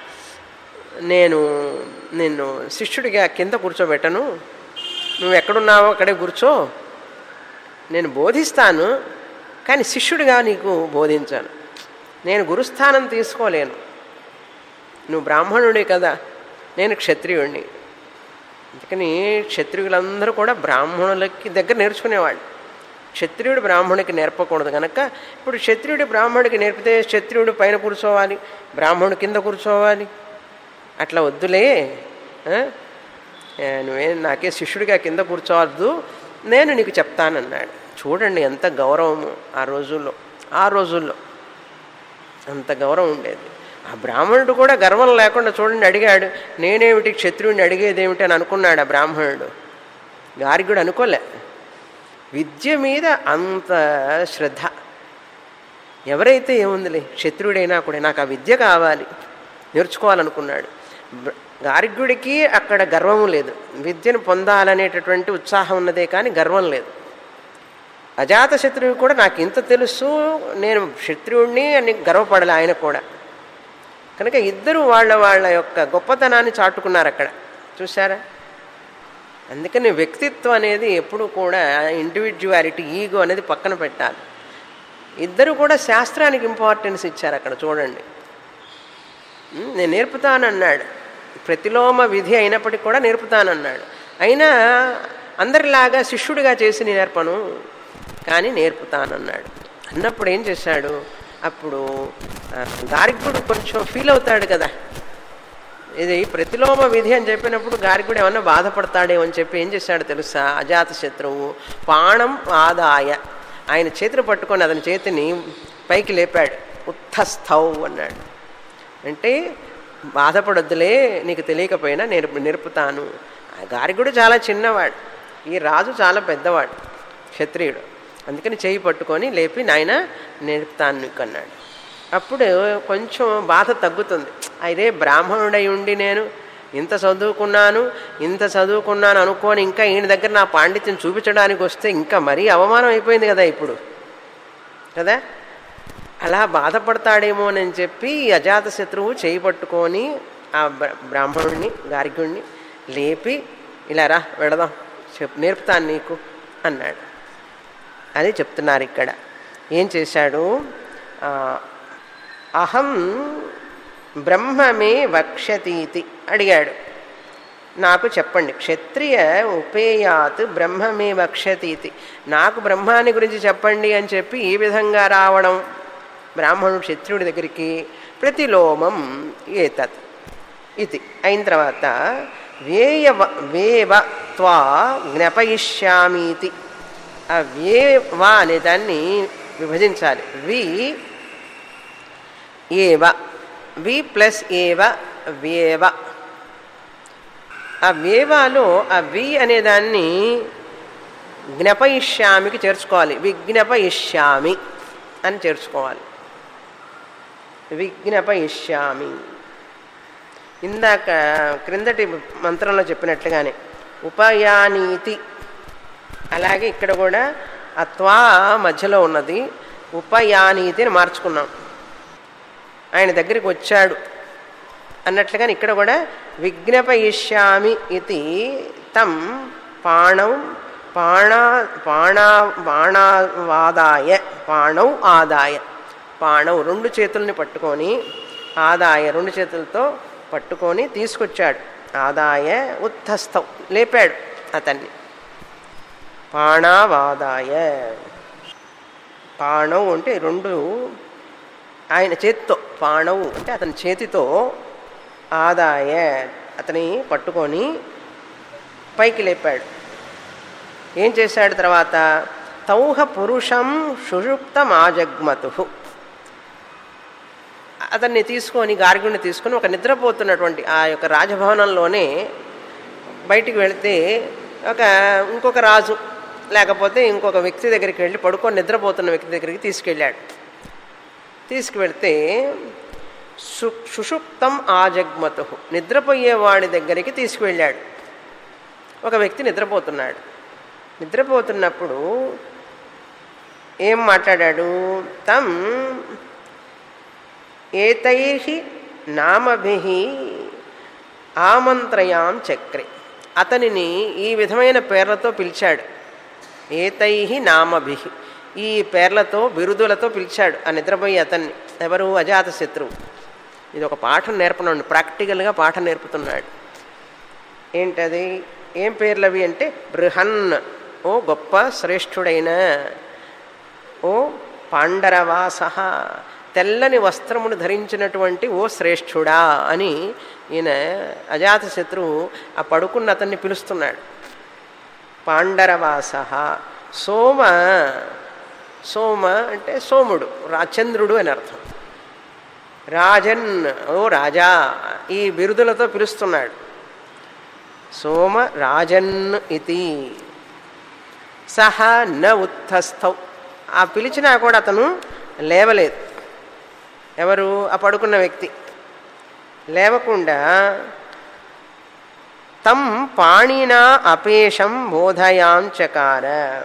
నేను నిన్ను శిష్యుడిగా కింద కూర్చోబెట్టను నువ్వు ఎక్కడున్నావో అక్కడే కూర్చో నేను బోధిస్తాను కానీ శిష్యుడిగా నీకు బోధించాను నేను గురుస్థానం తీసుకోలేను నువ్వు బ్రాహ్మణుడే కదా నేను క్షత్రియుడిని అందుకని క్షత్రియులందరూ కూడా బ్రాహ్మణులకి దగ్గర నేర్చుకునేవాళ్ళు క్షత్రియుడు బ్రాహ్మణుడికి నేర్పకూడదు కనుక ఇప్పుడు క్షత్రియుడు బ్రాహ్మణుడికి నేర్పితే క్షత్రియుడు పైన కూర్చోవాలి బ్రాహ్మణుడు కింద కూర్చోవాలి అట్లా వద్దులే ఆ? ఏ, నువ్వేం నాకే శిష్యుడిగా కింద కూర్చోవద్దు నేను నీకు చెప్తానన్నాడు చూడండి ఎంత గౌరవము ఆ రోజుల్లో ఆ రోజుల్లో అంత గౌరవం ఉండేది ఆ బ్రాహ్మణుడు కూడా గర్వం లేకుండా చూడండి అడిగాడు నేనేమిటి క్షత్రియుడిని అడిగేదేమిటి అని అనుకున్నాడు ఆ బ్రాహ్మణుడు గారికి కూడా అనుకోలే విద్య మీద అంత శ్రద్ధ ఎవరైతే ఏముందిలే క్షత్రుడైనా కూడా నాకు ఆ విద్య కావాలి నేర్చుకోవాలనుకున్నాడు బ- గార్గ్యుడికి అక్కడ గర్వము లేదు విద్యను పొందాలనేటటువంటి ఉత్సాహం ఉన్నదే కానీ గర్వం లేదు అజాత శత్రువు కూడా నాకు ఇంత తెలుసు నేను క్షత్రియుడిని అని గర్వపడాలి ఆయన కూడా కనుక ఇద్దరు వాళ్ళ వాళ్ళ యొక్క గొప్పతనాన్ని చాటుకున్నారు అక్కడ చూసారా అందుకని వ్యక్తిత్వం అనేది ఎప్పుడు కూడా ఇండివిజువాలిటీ ఈగో అనేది పక్కన పెట్టాలి ఇద్దరు కూడా శాస్త్రానికి ఇంపార్టెన్స్ ఇచ్చారు అక్కడ చూడండి ఉమ్, నేను నేర్పుతానన్నాడు ప్రతిలోమ విధి అయినప్పటికీ కూడా నేర్పుతానన్నాడు అయినా అందరిలాగా శిష్యుడిగా చేసి నేర్పను కానీ నేర్పుతానన్నాడు అన్నప్పుడు ఏం చేశాడు అప్పుడు ఆ, గార్గ్యుడు కొంచెం ఫీల్ అవుతాడు కదా ఇది ప్రతిలోమ విధి అని చెప్పినప్పుడు గార్గ్యుడు ఏమన్నా బాధపడతాడేమో అని చెప్పి ఏం చేశాడు తెలుసా అజాత శత్రువు పాణం ఆదాయ ఆయన చేతిని పట్టుకొని అతని చేతిని పైకి లేపాడు ఉత్థస్థౌ అన్నాడు అంటే బాధపడొద్దులే నీకు తెలియకపోయినా నేర్పు నేర్పుతాను ఆ గార్గ్యుడు చాలా చిన్నవాడు ఈ రాజు చాలా పెద్దవాడు క్షత్రియుడు అందుకని చేయి పట్టుకొని లేపి నాయన నేర్పుతాను నీకు అన్నాడు అప్పుడు కొంచెం బాధ తగ్గుతుంది అరే బ్రాహ్మణుడై ఉండి నేను ఇంత చదువుకున్నాను ఇంత చదువుకున్నాను అనుకోని ఇంకా ఈయన దగ్గర నా పాండిత్యం చూపించడానికి వస్తే ఇంకా మరీ అవమానం అయిపోయింది కదా ఇప్పుడు కదా అలా బాధపడతాడేమోనని చెప్పి ఈ అజాత శత్రువు చేయి పట్టుకొని ఆ బ్ర- బ్రాహ్మణుడిని గార్గ్యుడిని లేపి ఇలా రా వెళదాం చెప్ నేర్పుతాను నీకు అన్నాడు అది చెప్తున్నారు ఇక్కడ ఏం చేశాడు ఆ, అహం బ్రహ్మమే వక్షతీతి అడిగాడు నాకు చెప్పండి క్షత్రియ ఉపేయాత్ బ్రహ్మమే వక్షతీతి నాకు బ్రహ్మాన్ని గురించి చెప్పండి అని చెప్పి ఈ విధంగా రావడం బ్రాహ్మణుడు క్షత్రియుడి దగ్గరికి ప్రతిలోమం ఏతత్ ఇది అయిన తర్వాత వేయవ వేవ త్వా జ్ఞపయిష్యామీతి ఆ వేవ అనే దాన్ని విభజించాలి వి ఏవ వి ప్లస్ ఏవ వేవ ఆ వేవాలో ఆ వి అనే దాన్ని జ్ఞపయిష్యామికి చేర్చుకోవాలి విజ్ఞపయిష్యామి అని చేర్చుకోవాలి విజ్ఞపయిష్యామి ఇందాక క్రిందటి మంత్రంలో చెప్పినట్లుగానే ఉపయానీతి అలాగే ఇక్కడ కూడా ఆ త్వా మధ్యలో ఉన్నది ఉపయానీతి అని మార్చుకున్నాం ఆయన దగ్గరికి వచ్చాడు అన్నట్లుగానే ఇక్కడ కూడా విజ్ఞపయిష్యామి ఇది తం పాణం పాణా పాణా బాణావాదాయ పాణౌ ఆదాయ పాణం రెండు చేతుల్ని పట్టుకొని ఆదాయ రెండు చేతులతో పట్టుకొని తీసుకొచ్చాడు ఆదాయ ఉత్థస్థం లేపాడు అతన్ని పాణావాదాయ పాణం అంటే రెండు ఆయన చేతితో పాణవు అంటే అతని చేతితో ఆదాయ అతని పట్టుకొని పైకి లేపాడు ఏం చేశాడు తర్వాత తౌహ పురుషం సుషుప్తమాజగ్మతు అతన్ని తీసుకొని గార్గుని తీసుకొని ఒక నిద్రపోతున్నటువంటి ఆ యొక్క రాజభవనంలోనే బయటికి వెళితే ఒక ఇంకొక రాజు లేకపోతే ఇంకొక వ్యక్తి దగ్గరికి వెళ్ళి పడుకొని నిద్రపోతున్న వ్యక్తి దగ్గరికి తీసుకెళ్ళాడు తీసుకువెళ్తే సు సుషుప్తం ఆజగ్మతు నిద్రపోయేవాడి దగ్గరికి తీసుకువెళ్ళాడు ఒక వ్యక్తి నిద్రపోతున్నాడు నిద్రపోతున్నప్పుడు ఏం మాట్లాడాడు తం ఏతై నామభి ఆమంత్రయాం చక్రే అతనిని ఈ విధమైన పేర్లతో పిలిచాడు ఏతై నామభి ఈ పేర్లతో బిరుదులతో పిలిచాడు ఆ నిద్రపోయి అతన్ని ఎవరు అజాత శత్రువు ఇది ఒక పాఠం నేర్పనండి ప్రాక్టికల్గా పాఠం నేర్పుతున్నాడు ఏంటది ఏం పేర్లు అవి అంటే బృహన్ ఓ గొప్ప శ్రేష్ఠుడైన ఓ పాండరవాస తెల్లని వస్త్రమును ధరించినటువంటి ఓ శ్రేష్ఠుడా అని ఈయన అజాత శత్రువు ఆ పడుకున్న అతన్ని పిలుస్తున్నాడు పాండరవాస సోమ సోమ అంటే సోముడు రా చంద్రుడు అని అర్థం రాజన్ ఓ రాజా ఈ బిరుదులతో పిలుస్తున్నాడు సోమ రాజన్ ఇది సహ న ఉత్థస్థౌ ఆ పిలిచినా కూడా అతను లేవలేదు ఎవరు ఆ పడుకున్న వ్యక్తి లేవకుండా తం పాణినా అపేషం బోధయాంచకార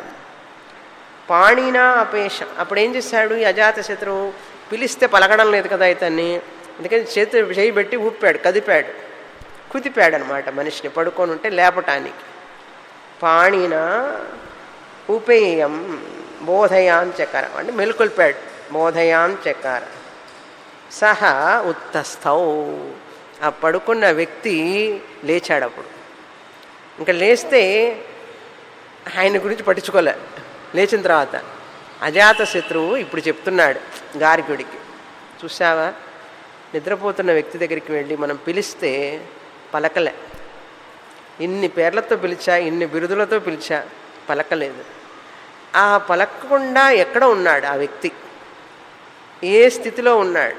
పాణినా అపేషం అప్పుడు ఏం చేశాడు ఈ అజాత శత్రువు పిలిస్తే పలకడం లేదు కదా ఇతన్ని అందుకని చేతి చేయి పెట్టి ఊపాడు కదిపాడు కుదిపాడు అనమాట మనిషిని పడుకొని ఉంటే లేపటానికి పాణిన ఉపేయం బోధయాంచకార అంటే మెలుకొల్పాడు బోధయాంచకార సహ ఉత్తస్థౌ ఆ పడుకున్న వ్యక్తి లేచాడు అప్పుడు ఇంకా లేస్తే ఆయన గురించి పట్టించుకోలే లేచిన తర్వాత అజాత శత్రువు ఇప్పుడు చెప్తున్నాడు గార్గ్యుడికి చూసావా నిద్రపోతున్న వ్యక్తి దగ్గరికి వెళ్ళి మనం పిలిస్తే పలకలే ఇన్ని పేర్లతో పిలిచా ఇన్ని బిరుదులతో పిలిచా పలకలేదు ఆ పలకకుండా ఎక్కడ ఉన్నాడు ఆ వ్యక్తి ఏ స్థితిలో ఉన్నాడు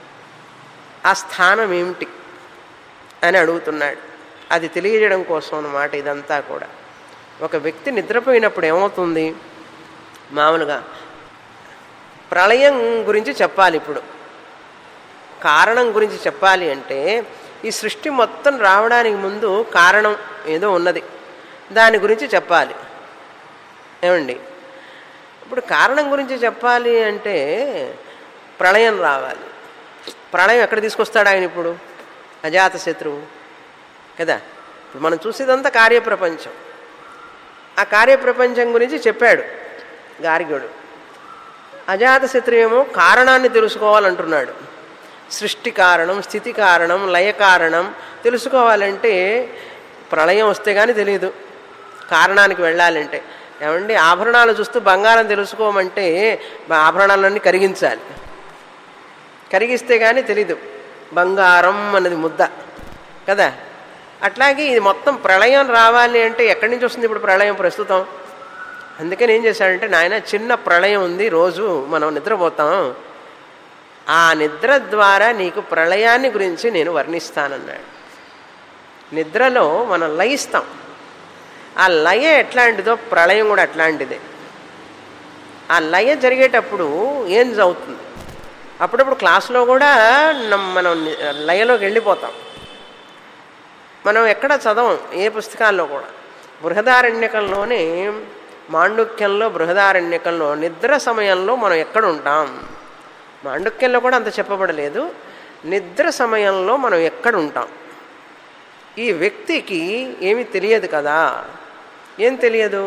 ఆ స్థానం ఏమిటి అని అడుగుతున్నాడు అది తెలియజేయడం కోసం అన్నమాట ఇదంతా కూడా ఒక వ్యక్తి నిద్రపోయినప్పుడు ఏమవుతుంది మామూలుగా ప్రళయం గురించి చెప్పాలి ఇప్పుడు కారణం గురించి చెప్పాలి అంటే ఈ సృష్టి మొత్తం రావడానికి ముందు కారణం ఏదో ఉన్నది దాని గురించి చెప్పాలి ఏమండి ఇప్పుడు కారణం గురించి చెప్పాలి అంటే ప్రళయం రావాలి ప్రళయం ఎక్కడ తీసుకొస్తాడు ఆయన ఇప్పుడు అజాత శత్రువు కదా ఇప్పుడు మనం చూసేదంతా కార్యప్రపంచం ఆ కార్యప్రపంచం గురించి చెప్పాడు గార్గ్యుడు అజాత శత్రువు ఏమో కారణాన్ని తెలుసుకోవాలంటున్నాడు సృష్టి కారణం స్థితి కారణం లయ కారణం తెలుసుకోవాలంటే ప్రళయం వస్తే కానీ తెలియదు కారణానికి వెళ్ళాలంటే ఏమండి ఆభరణాలు చూస్తూ బంగారం తెలుసుకోమంటే ఆభరణాలన్నీ కరిగించాలి కరిగిస్తే కానీ తెలీదు బంగారం అన్నది ముద్ద కదా అట్లాగే ఇది మొత్తం ప్రళయం రావాలి అంటే ఎక్కడి నుంచి వస్తుంది ఇప్పుడు ప్రళయం ప్రస్తుతం అందుకని ఏం చేశాడంటే నాయన చిన్న ప్రళయం ఉంది రోజు మనం నిద్రపోతాం ఆ నిద్ర ద్వారా నీకు ప్రళయాన్ని గురించి నేను వర్ణిస్తానన్నాడు నిద్రలో మనం లయిస్తాం ఆ లయ ఎట్లాంటిదో ప్రళయం కూడా అట్లాంటిదే ఆ లయ జరిగేటప్పుడు ఏం అవుతుంది అప్పుడప్పుడు క్లాసులో కూడా నమ్- మనం ని- లయలోకి వెళ్ళిపోతాం మనం ఎక్కడ చదవం ఏ పుస్తకాల్లో కూడా బృహదారణ్యకంలోనే మాండుక్యంలో బృహదారణ్యకంలో నిద్ర సమయంలో మనం ఎక్కడ ఉంటాం మాండుక్యంలో కూడా అంత చెప్పబడలేదు నిద్ర సమయంలో మనం ఎక్కడ ఉంటాం ఈ వ్యక్తికి ఏమీ తెలియదు కదా ఏం తెలియదు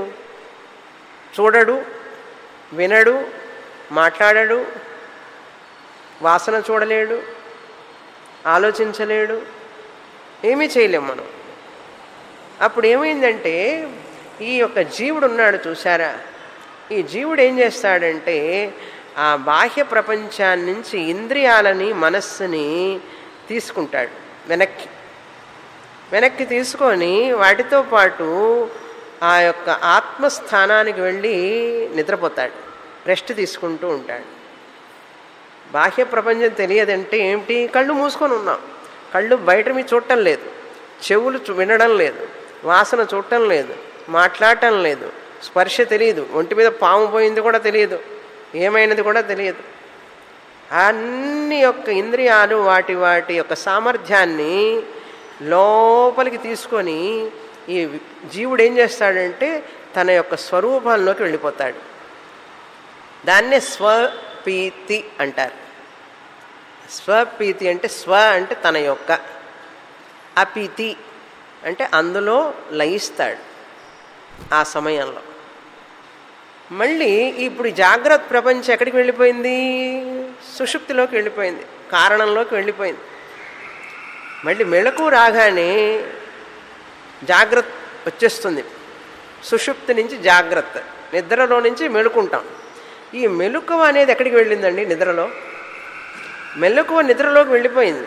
చూడడు వినడు మాట్లాడడు వాసన చూడలేడు ఆలోచించలేడు ఏమీ చేయలేం మనం అప్పుడు ఏమైందంటే ఈ యొక్క జీవుడు ఉన్నాడు చూసారా ఈ జీవుడు ఏం చేస్తాడంటే ఆ బాహ్య ప్రపంచాన్ని నుంచి ఇంద్రియాలని మనస్సుని తీసుకుంటాడు వెనక్కి వెనక్కి తీసుకొని వాటితో పాటు ఆ యొక్క ఆత్మస్థానానికి వెళ్ళి నిద్రపోతాడు రెస్ట్ తీసుకుంటూ ఉంటాడు బాహ్య ప్రపంచం తెలియదంటే ఏమిటి కళ్ళు మూసుకొని ఉన్నాం కళ్ళు బయట మీ చూడటం లేదు చెవులు చూ- వినడం లేదు వాసన చూడటం లేదు మాట్లాడటం లేదు స్పర్శ తెలియదు ఒంటి మీద పాము పోయింది కూడా తెలియదు ఏమైనది కూడా తెలియదు అన్ని యొక్క ఇంద్రియాలు వాటి వాటి యొక్క సామర్థ్యాన్ని లోపలికి తీసుకొని ఈ జీవుడు ఏం చేస్తాడంటే తన యొక్క స్వరూపంలోకి వెళ్ళిపోతాడు దాన్నే స్వపీతి అంటారు స్వపీతి అంటే స్వ అంటే తన యొక్క అపీతి అంటే అందులో లయిస్తాడు ఆ సమయంలో మళ్ళీ ఇప్పుడు ఈ జాగ్రత్త ప్రపంచం ఎక్కడికి వెళ్ళిపోయింది సుషుప్తిలోకి వెళ్ళిపోయింది కారణంలోకి వెళ్ళిపోయింది మళ్ళీ మెళకు రాగానే జాగ్రత్త వచ్చేస్తుంది సుషుప్తి నుంచి జాగ్రత్త నిద్రలో నుంచి మెలుకుంటాం ఈ మెలకువ అనేది ఎక్కడికి వెళ్ళిందండి నిద్రలో మెలకువ నిద్రలోకి వెళ్ళిపోయింది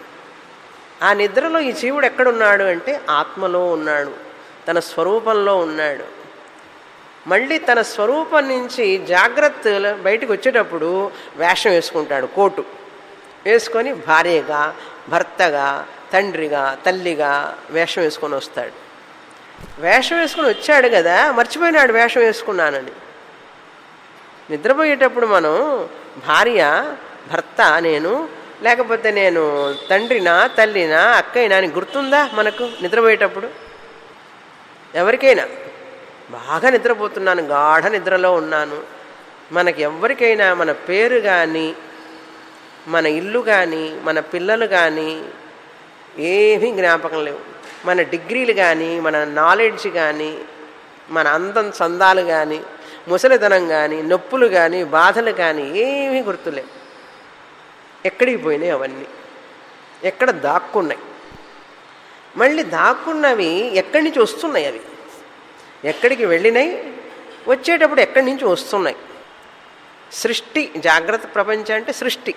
ఆ నిద్రలో ఈ జీవుడు ఎక్కడున్నాడు అంటే ఆత్మలో ఉన్నాడు తన స్వరూపంలో ఉన్నాడు మళ్ళీ తన స్వరూపం నుంచి జాగ్రత్త బయటికి వచ్చేటప్పుడు వేషం వేసుకుంటాడు కోటు వేసుకొని భార్యగా భర్తగా తండ్రిగా తల్లిగా వేషం వేసుకొని వస్తాడు వేషం వేసుకుని వచ్చాడు కదా మర్చిపోయినాడు వేషం వేసుకున్నానని నిద్రపోయేటప్పుడు మనం భార్య భర్త నేను లేకపోతే నేను తండ్రినా తల్లినా అక్కయినా అని గుర్తుందా మనకు నిద్రపోయేటప్పుడు ఎవరికైనా బాగా నిద్రపోతున్నాను గాఢ నిద్రలో ఉన్నాను మనకి ఎవరికైనా మన పేరు కానీ మన ఇల్లు కానీ మన పిల్లలు కానీ ఏమీ జ్ఞాపకం లేవు మన డిగ్రీలు కానీ మన నాలెడ్జ్ కానీ మన అందం సందాలు కానీ ముసలితనం కానీ నొప్పులు కానీ బాధలు కానీ ఏమీ గుర్తులేవు ఎక్కడికి పోయినాయి అవన్నీ ఎక్కడ దాక్కున్నాయి మళ్ళీ దాక్కున్నవి ఎక్కడి నుంచి వస్తున్నాయి అవి ఎక్కడికి వెళ్ళినాయి వచ్చేటప్పుడు ఎక్కడి నుంచి వస్తున్నాయి సృష్టి జాగ్రత్త ప్రపంచం అంటే సృష్టి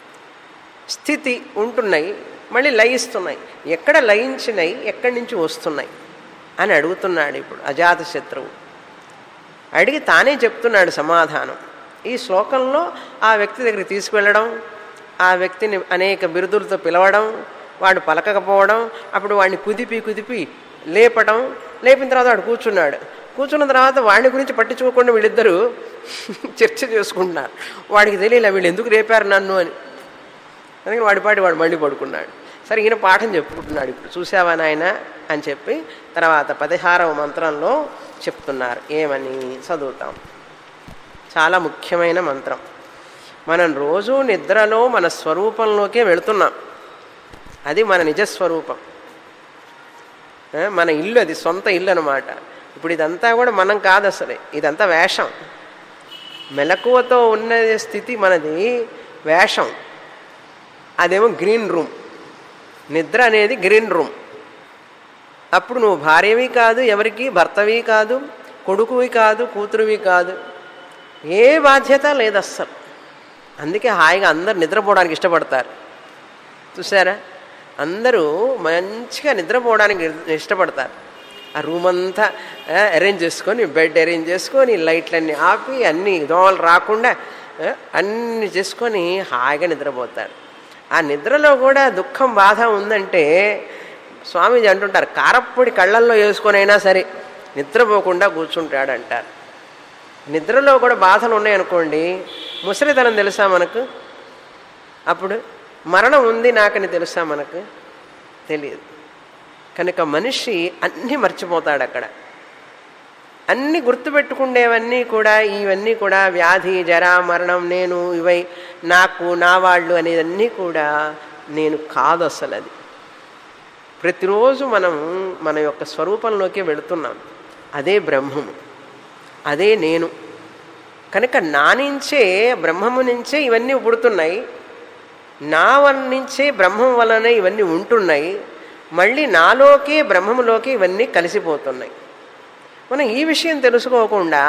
స్థితి ఉంటున్నాయి మళ్ళీ లయిస్తున్నాయి ఎక్కడ లయించినాయి ఎక్కడి నుంచి వస్తున్నాయి అని అడుగుతున్నాడు ఇప్పుడు అజాతశత్రువు అడిగి తానే చెప్తున్నాడు సమాధానం ఈ శ్లోకంలో ఆ వ్యక్తి దగ్గరికి తీసుకువెళ్ళడం ఆ వ్యక్తిని అనేక బిరుదులతో పిలవడం వాడు పలకకపోవడం అప్పుడు వాడిని కుదిపి కుదిపి లేపడం లేపిన తర్వాత వాడు కూర్చున్నాడు కూర్చున్న తర్వాత వాడిని గురించి పట్టించుకోకుండా వీళ్ళిద్దరూ చర్చ చేసుకుంటున్నారు వాడికి తెలియలే వీళ్ళు ఎందుకు రేపారు నన్ను అని అందుకని వాడి పాటి వాడు మళ్ళీ పడుకున్నాడు సరే ఈయన పాఠం చెప్పుకుంటున్నాడు ఇప్పుడు చూసావా నాయన అని చెప్పి తర్వాత పదహారవ మంత్రంలో చెప్తున్నారు ఏమని చదువుతాం చాలా ముఖ్యమైన మంత్రం మనం రోజు నిద్రలో మన స్వరూపంలోకే వెళుతున్నాం అది మన నిజస్వరూపం ఆ, మన ఇల్లు అది సొంత ఇల్లు అనమాట ఇప్పుడు ఇదంతా కూడా మనం కాదు అసలే ఇదంతా వేషం మెలకువతో ఉన్న స్థితి మనది వేషం అదేమో గ్రీన్ రూమ్ నిద్ర అనేది గ్రీన్ రూమ్ అప్పుడు నువ్వు భార్యవి కాదు ఎవరికి భర్తవి కాదు కొడుకువి కాదు కూతురువి కాదు ఏ బాధ్యత లేదు అస్సలు అందుకే హాయిగా అందరు నిద్రపోవడానికి ఇష్టపడతారు చూసారా అందరూ మంచిగా నిద్రపోవడానికి ఇష్టపడతారు ఆ రూమ్ అంతా అరేంజ్ చేసుకొని బెడ్ అరేంజ్ చేసుకొని లైట్లన్నీ ఆపి అన్నీ దోమలు రాకుండా ఆ, అన్నీ చేసుకొని హాయిగా నిద్రపోతారు ఆ నిద్రలో కూడా దుఃఖం బాధ ఉందంటే స్వామీజీ అంటుంటారు కారప్పొడి కళ్ళల్లో వేసుకొనైనా సరే నిద్రపోకుండా కూర్చుంటాడు అంటారు నిద్రలో కూడా బాధలు ఉన్నాయనుకోండి ముసలితనం తెలుసా మనకు అప్పుడు మరణం ఉంది నాకని తెలుసా మనకు తెలియదు కనుక మనిషి అన్నీ మర్చిపోతాడు అక్కడ అన్నీ గుర్తుపెట్టుకుండేవన్నీ కూడా ఇవన్నీ కూడా వ్యాధి జర మరణం నేను ఇవై నాకు నా వాళ్ళు అనేదన్నీ కూడా నేను కాదు అసలు అది ప్రతిరోజు మనం మన యొక్క స్వరూపంలోకి వెళుతున్నాం అదే బ్రహ్మము అదే నేను కనుక నా నుంచే బ్రహ్మము నుంచే ఇవన్నీ పుడుతున్నాయి నా వల్ల నుంచే బ్రహ్మం వలన ఇవన్నీ ఉంటున్నాయి మళ్ళీ నాలోకే బ్రహ్మములోకి ఇవన్నీ కలిసిపోతున్నాయి మనం ఈ విషయం తెలుసుకోకుండా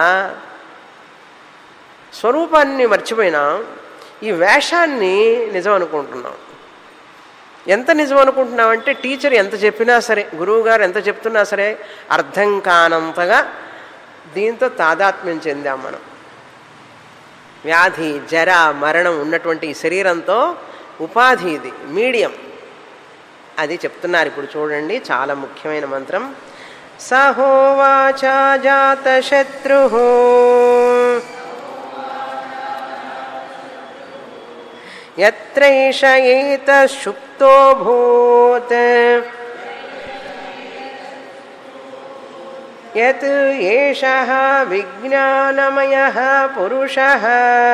స్వరూపాన్ని మర్చిపోయినా ఈ వేషాన్ని నిజం అనుకుంటున్నాం ఎంత నిజం అనుకుంటున్నామంటే టీచర్ ఎంత చెప్పినా సరే గురువు గారు ఎంత చెప్తున్నా సరే అర్థం కానంతగా దీంతో తాదాత్మ్యం చెందాం మనం వ్యాధి జర మరణం ఉన్నటువంటి ఈ శరీరంతో ఉపాధి ఇది మీడియం అది చెప్తున్నారు ఇప్పుడు చూడండి చాలా ముఖ్యమైన మంత్రం సహోవాచ జాత శత్రు ఎత్రైష ఏత శుప్తో భూత్ యత్ ఏషః విజ్ఞానమయః పురుషः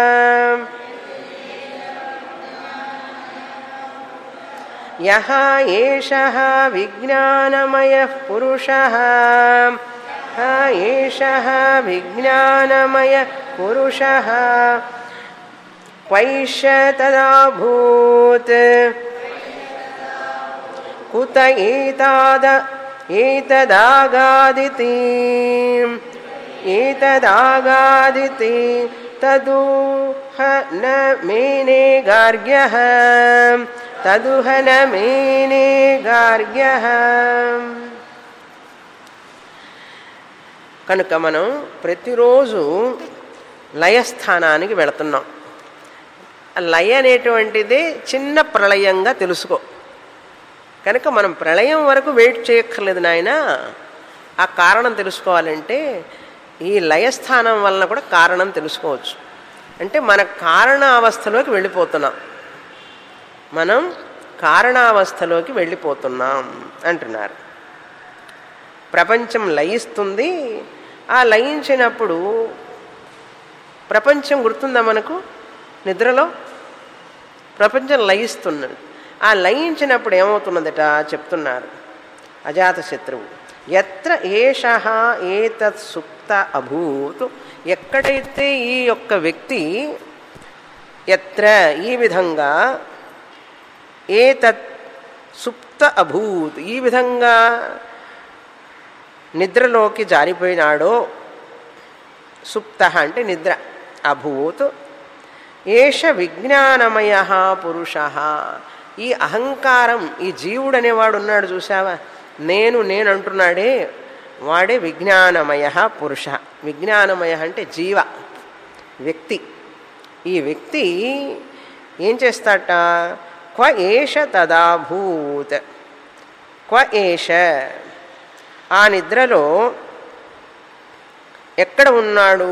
యః ఏషः విజ్ఞానమయః పురుషः హ ఏషः విజ్ఞానమయः పురుషः క్వైష తదాభూత్ కుత ఏతాద ఏతదాగాదితి ఏతదాగాదితి తదుహ న మేనే గార్గ్యః తదుహ న మేనే గార్గ్యః కనుక మనం ప్రతిరోజు లయస్థానానికి వెళుతున్నాం ఆ లయ అనేటువంటిది చిన్న ప్రళయంగా తెలుసుకో కనుక మనం ప్రళయం వరకు వెయిట్ చేయక్కర్లేదు నాయన ఆ కారణం తెలుసుకోవాలంటే ఈ లయస్థానం వలన కూడా కారణం తెలుసుకోవచ్చు అంటే మన కారణావస్థలోకి వెళ్ళిపోతున్నాం మనం కారణావస్థలోకి వెళ్ళిపోతున్నాం అంటున్నారు ప్రపంచం లయిస్తుంది ఆ లయించినప్పుడు ప్రపంచం గుర్తుందా మనకు నిద్రలో ప్రపంచం లయిస్తున్నది ఆ లయించినప్పుడు ఏమవుతున్నదట చెప్తున్నారు అజాతశత్రువు ఎత్ర ఏష ఏతత్ సుప్త అభూత్ ఎక్కడైతే ఈ యొక్క వ్యక్తి ఎత్ర ఈ విధంగా ఏతత్ సుప్త అభూత్ ఈ విధంగా నిద్రలోకి జారిపోయినాడో సుప్త అంటే నిద్ర అభూత్ ఏష విజ్ఞానమయ పురుష ఈ అహంకారం ఈ జీవుడు అనేవాడు ఉన్నాడు చూసావా నేను నేను అంటున్నాడే వాడే విజ్ఞానమయ పురుష విజ్ఞానమయ అంటే జీవ వ్యక్తి ఈ వ్యక్తి ఏం చేస్తాట క్వ ఏష తదాభూత్ క్వ ఏష ఆ నిద్రలో ఎక్కడ ఉన్నాడు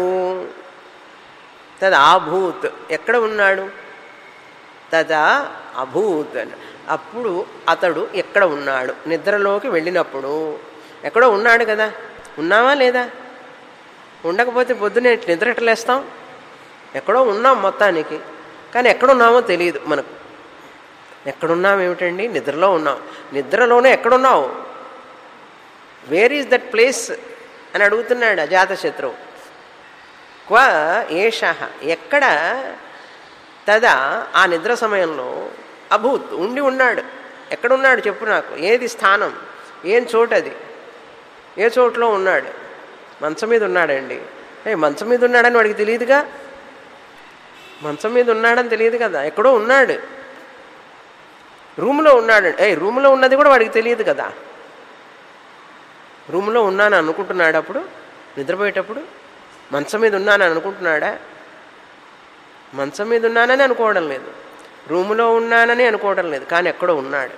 తదాభూత్ ఎక్కడ ఉన్నాడు తదా అభూత్ అప్పుడు అతడు ఎక్కడ ఉన్నాడు నిద్రలోకి వెళ్ళినప్పుడు ఎక్కడో ఉన్నాడు కదా ఉన్నావా లేదా ఉండకపోతే పొద్దునే నిద్ర ఎట్లేస్తాం ఎక్కడో ఉన్నాం మొత్తానికి కానీ ఎక్కడున్నామో తెలియదు మనకు ఎక్కడున్నాం ఏమిటండి నిద్రలో ఉన్నాం నిద్రలోనే ఎక్కడున్నావు వేర్ ఈజ్ దట్ ప్లేస్ అని అడుగుతున్నాడు అజాతశత్రువు క్వ ఏష ఎక్కడ తదా ఆ నిద్ర సమయంలో అభూత్ ఉండి ఉన్నాడు ఎక్కడున్నాడు చెప్పు నాకు ఏది స్థానం ఏం చోటది ఏ చోట్లో ఉన్నాడు మంచం మీద ఉన్నాడండి ఏ మంచం మీద ఉన్నాడని వాడికి తెలియదుగా మంచం మీద ఉన్నాడని తెలియదు కదా ఎక్కడో ఉన్నాడు రూమ్లో ఉన్నాడు ఏ రూమ్లో ఉన్నది కూడా వాడికి తెలియదు కదా రూమ్లో ఉన్నాను అనుకుంటున్నాడు అప్పుడు నిద్రపోయేటప్పుడు మంచం మీద ఉన్నాను అనుకుంటున్నాడా మంచం మీద ఉన్నానని అనుకోవడం లేదు రూములో ఉన్నానని అనుకోవడం లేదు కానీ ఎక్కడో ఉన్నాడు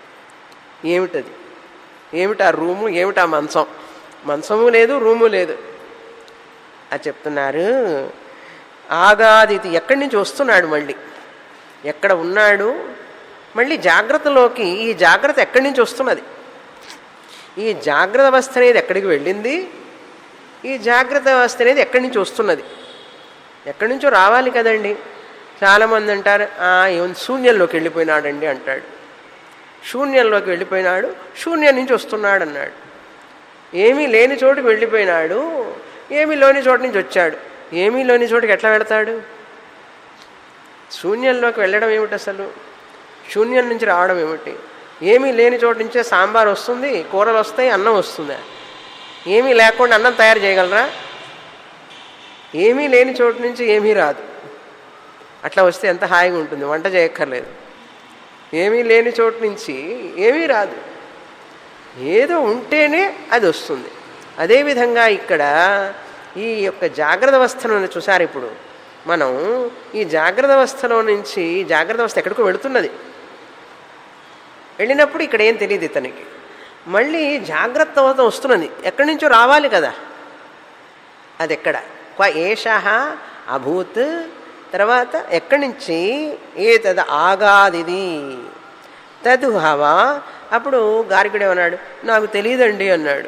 ఏమిటది ఏమిటా రూము ఏమిటా మంచం మంచము లేదు రూము లేదు అది చెప్తున్నారు ఆగాదితి ఎక్కడి నుంచి వస్తున్నాడు మళ్ళీ ఎక్కడ ఉన్నాడు మళ్ళీ జాగ్రత్తలోకి ఈ జాగ్రత్త ఎక్కడి నుంచి వస్తున్నది ఈ జాగ్రత్త అవస్థ అనేది ఎక్కడికి వెళ్ళింది ఈ జాగ్రత్త అవస్థ అనేది ఎక్కడి నుంచి వస్తున్నది ఎక్కడి నుంచో రావాలి కదండి చాలామంది అంటారు ఏమైనా శూన్యంలోకి వెళ్ళిపోయినాడండి అంటాడు శూన్యంలోకి వెళ్ళిపోయినాడు శూన్యం నుంచి వస్తున్నాడు అన్నాడు ఏమీ లేని చోటుకి వెళ్ళిపోయినాడు ఏమీ లేని చోటు నుంచి వచ్చాడు ఏమీ లేని చోటుకి ఎట్లా వెళతాడు శూన్యంలోకి వెళ్ళడం ఏమిటి అసలు శూన్యం నుంచి రావడం ఏమిటి ఏమీ లేని చోటు నుంచే సాంబార్ వస్తుంది కూరలు వస్తాయి అన్నం వస్తుంది ఏమీ లేకుండా అన్నం తయారు చేయగలరా ఏమీ లేని చోటు నుంచి ఏమీ రాదు అట్లా వస్తే ఎంత హాయిగా ఉంటుంది వంట చేయక్కర్లేదు ఏమీ లేని చోటు నుంచి ఏమీ రాదు ఏదో ఉంటేనే అది వస్తుంది అదేవిధంగా ఇక్కడ ఈ యొక్క జాగ్రత్త అవస్థను చూసారు ఇప్పుడు మనం ఈ జాగ్రత్త అవస్థలో నుంచి జాగ్రత్త అవస్థ ఎక్కడికో వెళుతున్నది వెళ్ళినప్పుడు ఇక్కడ ఏం తెలియదు ఇతనికి మళ్ళీ జాగ్రత్త అవస్థ వస్తున్నది ఎక్కడి నుంచో రావాలి కదా అది ఎక్కడ క్వ ఏష అభూత్ తర్వాత ఎక్కడి నుంచి ఏ తద ఆగాదిది తదు హవా అప్పుడు గార్గుడు ఏమన్నాడు నాకు తెలియదండి అన్నాడు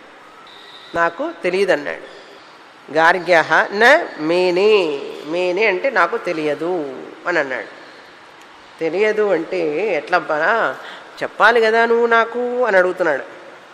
నాకు తెలియదు అన్నాడు గార్గ్య న మేనే మేనే అంటే నాకు తెలియదు అని అన్నాడు తెలియదు అంటే ఎట్లబ్బా చెప్పాలి కదా నువ్వు నాకు అని అడుగుతున్నాడు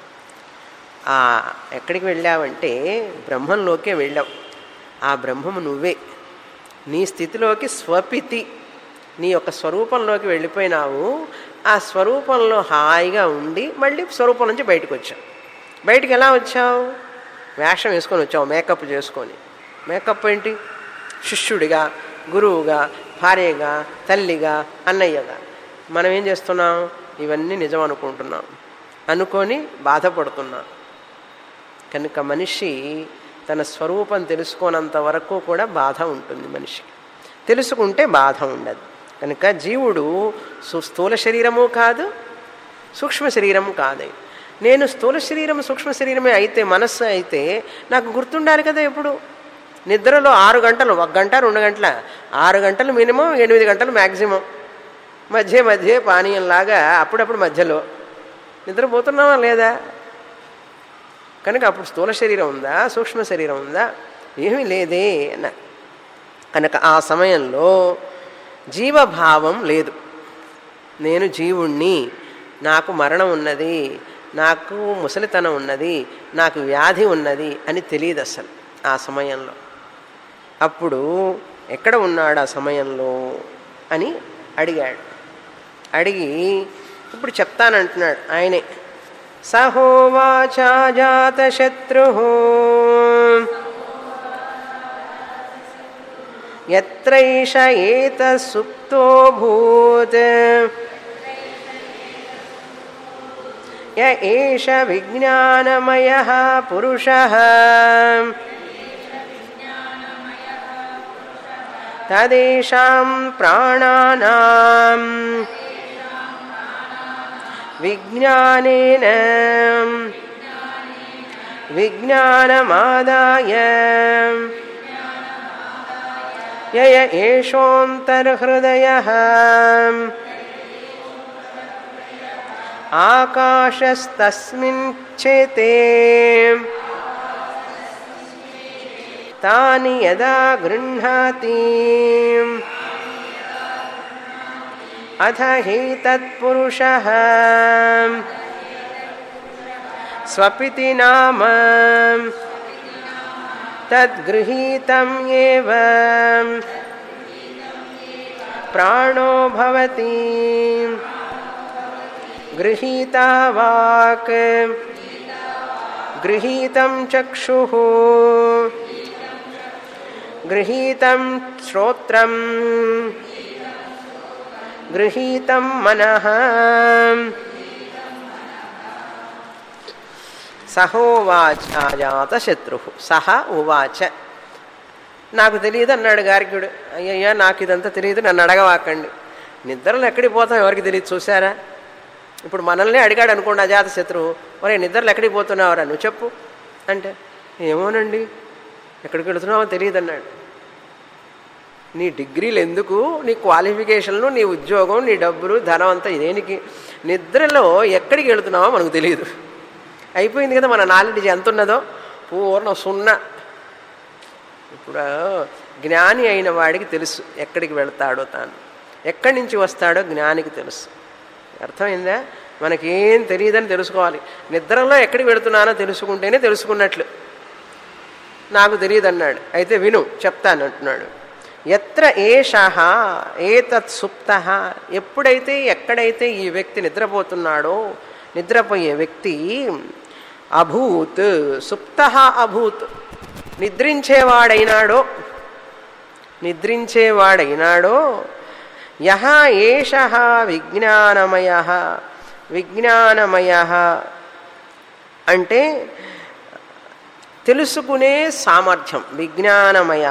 ఎక్కడికి వెళ్ళావంటే బ్రహ్మంలోకే వెళ్ళావు ఆ బ్రహ్మము నువ్వే నీ స్థితిలోకి స్వపితి నీ యొక్క స్వరూపంలోకి వెళ్ళిపోయినావు ఆ స్వరూపంలో హాయిగా ఉండి మళ్ళీ స్వరూపం నుంచి బయటకు వచ్చావు బయటికి ఎలా వచ్చావు వేషం వేసుకొని వచ్చావు మేకప్ చేసుకొని మేకప్ ఏంటి శిష్యుడిగా గురువుగా భార్యగా తల్లిగా అన్నయ్యగా మనం ఏం చేస్తున్నాం ఇవన్నీ నిజం అనుకుంటున్నాం అనుకొని బాధపడుతున్నాం కనుక మనిషి తన స్వరూపం తెలుసుకోనంత వరకు కూడా బాధ ఉంటుంది మనిషికి తెలుసుకుంటే బాధ ఉండదు కనుక జీవుడు స్థూల శరీరము కాదు సూక్ష్మ శరీరము కాదు నేను స్థూల శరీరం సూక్ష్మ శరీరమే అయితే మనస్సు అయితే నాకు గుర్తుండాలి కదా ఎప్పుడు నిద్రలో ఆరు గంటలు ఒక గంట రెండు గంటల ఆరు గంటలు మినిమం ఎనిమిది గంటలు మ్యాక్సిమం మధ్య మధ్య పానీయంలాగా అప్పుడప్పుడు మధ్యలో నిద్రపోతున్నావా లేదా కనుక అప్పుడు స్థూల శరీరం ఉందా సూక్ష్మ శరీరం ఉందా ఏమీ లేదే అన్న కనుక ఆ సమయంలో జీవభావం లేదు నేను జీవుణ్ణి నాకు మరణం ఉన్నది నాకు ముసలితనం ఉన్నది నాకు వ్యాధి ఉన్నది అని తెలియదు అసలు ఆ సమయంలో అప్పుడు ఎక్కడ ఉన్నాడు ఆ సమయంలో అని అడిగాడు అడిగి ఇప్పుడు చెప్తానంటున్నాడు ఆయనే సహోవాచాజాత శత్రు ఎత్రైష ఏత సుప్తో భూత్ య ఏష విజ్ఞానమయ పురుష తదేషాం ప్రాణానాం విజ్ఞానేన విజ్ఞానమాదాయ యయ ఏషోంతర్హృదయ ఆకాశస్తస్మిన్ చేతే తాని యదా గృహ్ణాతి అథ హి తత్పురుష స్వపితి నామ తద్గృహీతం ఏవ ప్రాణో భవతి గృహీతా వాక్ గృహీతం చక్షుః గృహీతం శ్రోత్రం గృహీతం మనః సహోవాచాజాత శత్రు సహ ఉవాచ నాకు తెలియదు అన్నాడు గార్గ్యుడు అయ్యయ్యా నాకు ఇదంతా తెలియదు నన్ను అడగవాకండి నిద్రలు ఎక్కడికి పోతాం ఎవరికి తెలియదు చూసారా ఇప్పుడు మనల్ని అడిగాడు అనుకోండి అజాత శత్రువు ఒరే నిద్రలు ఎక్కడికి పోతున్నావురా నువ్వు చెప్పు అంటే ఏమోనండి ఎక్కడికి వెళుతున్నావో తెలియదు అన్నాడు నీ డిగ్రీలు ఎందుకు నీ క్వాలిఫికేషన్లు నీ ఉద్యోగం నీ డబ్బులు ధనం అంతా దేనికి నిద్రలో ఎక్కడికి వెళుతున్నావో మనకు తెలియదు అయిపోయింది కదా మన నాలెడ్జ్ ఎంత ఉన్నదో పూర్ణ సున్నా ఇప్పుడు జ్ఞాని అయిన వాడికి తెలుసు ఎక్కడికి వెళ్తాడో తాను ఎక్కడి నుంచి వస్తాడో జ్ఞానికి తెలుసు అర్థమైందా మనకేం తెలియదని తెలుసుకోవాలి నిద్రలో ఎక్కడికి వెళుతున్నానో తెలుసుకుంటేనే తెలుసుకున్నట్లు నాకు తెలియదు అన్నాడు అయితే విను చెప్తాను అంటున్నాడు ఎత్ర ఏష ఏతత్ సుప్త ఎప్పుడైతే ఎక్కడైతే ఈ వ్యక్తి నిద్రపోతున్నాడో నిద్రపోయే వ్యక్తి అభూత్ సుప్త అభూత్ నిద్రించేవాడైనాడో నిద్రించేవాడైనాడో యహ ఏష విజ్ఞానమయ విజ్ఞానమయ అంటే తెలుసుకునే సామర్థ్యం విజ్ఞానమయ